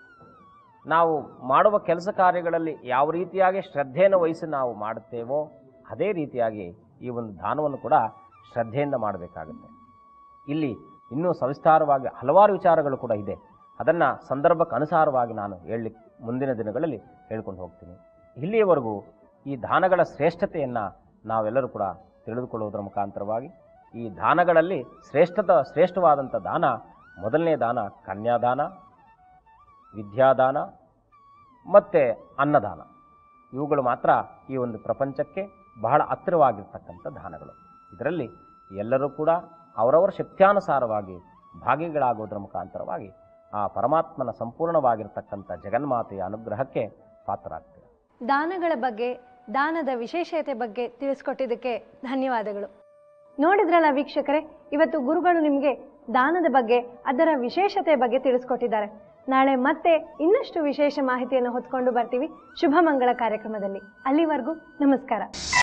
ನಾವು ಮಾಡುವ ಕೆಲಸ ಕಾರ್ಯಗಳಲ್ಲಿ ಯಾವ ರೀತಿಯಾಗಿ ಶ್ರದ್ಧೆಯನ್ನು ವಹಿಸಿ ನಾವು ಮಾಡುತ್ತೇವೋ ಅದೇ ರೀತಿಯಾಗಿ ಈ ಒಂದು ದಾನವನ್ನು ಕೂಡ ಶ್ರದ್ಧೆಯಿಂದ ಮಾಡಬೇಕಾಗುತ್ತೆ ಇಲ್ಲಿ ಇನ್ನೂ ಸವಿಸ್ತಾರವಾಗಿ ಹಲವಾರು ವಿಚಾರಗಳು ಕೂಡ ಇದೆ ಅದನ್ನು ಸಂದರ್ಭಕ್ಕೆ ಅನುಸಾರವಾಗಿ ನಾನು ಹೇಳಲಿಕ್ಕೆ ಮುಂದಿನ ದಿನಗಳಲ್ಲಿ ಹೇಳ್ಕೊಂಡು ಹೋಗ್ತೀನಿ ಇಲ್ಲಿಯವರೆಗೂ ಈ ದಾನಗಳ ಶ್ರೇಷ್ಠತೆಯನ್ನು ನಾವೆಲ್ಲರೂ ಕೂಡ ತಿಳಿದುಕೊಳ್ಳುವುದರ ಮುಖಾಂತರವಾಗಿ ಈ ದಾನಗಳಲ್ಲಿ ಶ್ರೇಷ್ಠದ ಶ್ರೇಷ್ಠವಾದಂಥ ದಾನ ಮೊದಲನೇ ದಾನ ಕನ್ಯಾದಾನ ವಿದ್ಯಾದಾನ ಮತ್ತು ಅನ್ನದಾನ ಇವುಗಳು ಮಾತ್ರ ಈ ಒಂದು ಪ್ರಪಂಚಕ್ಕೆ ಬಹಳ ಹತ್ತಿರವಾಗಿರ್ತಕ್ಕಂಥ ದಾನಗಳು ಇದರಲ್ಲಿ ಎಲ್ಲರೂ ಕೂಡ ಅವರವರ ಶಕ್ತ್ಯಾನುಸಾರವಾಗಿ ಭಾಗಿಗಳಾಗುವುದರ ಮುಖಾಂತರವಾಗಿ ಆ ಪರಮಾತ್ಮನ ಸಂಪೂರ್ಣವಾಗಿರ್ತಕ್ಕಂಥ ಜಗನ್ಮಾತೆಯ ಅನುಗ್ರಹಕ್ಕೆ ಪಾತ್ರರಾಗ್ತಾರೆ ದಾನಗಳ ಬಗ್ಗೆ ದಾನದ ವಿಶೇಷತೆ ಬಗ್ಗೆ ತಿಳಿಸ್ಕೊಟ್ಟಿದ್ದಕ್ಕೆ ಧನ್ಯವಾದಗಳು ನೋಡಿದ್ರಲ್ಲ ವೀಕ್ಷಕರೇ ಇವತ್ತು ಗುರುಗಳು ನಿಮಗೆ ದಾನದ ಬಗ್ಗೆ ಅದರ ವಿಶೇಷತೆ ಬಗ್ಗೆ ತಿಳಿಸ್ಕೊಟ್ಟಿದ್ದಾರೆ ನಾಳೆ ಮತ್ತೆ ಇನ್ನಷ್ಟು ವಿಶೇಷ ಮಾಹಿತಿಯನ್ನು ಹೊತ್ಕೊಂಡು ಬರ್ತೀವಿ ಶುಭ ಮಂಗಳ ಕಾರ್ಯಕ್ರಮದಲ್ಲಿ ಅಲ್ಲಿವರೆಗೂ ನಮಸ್ಕಾರ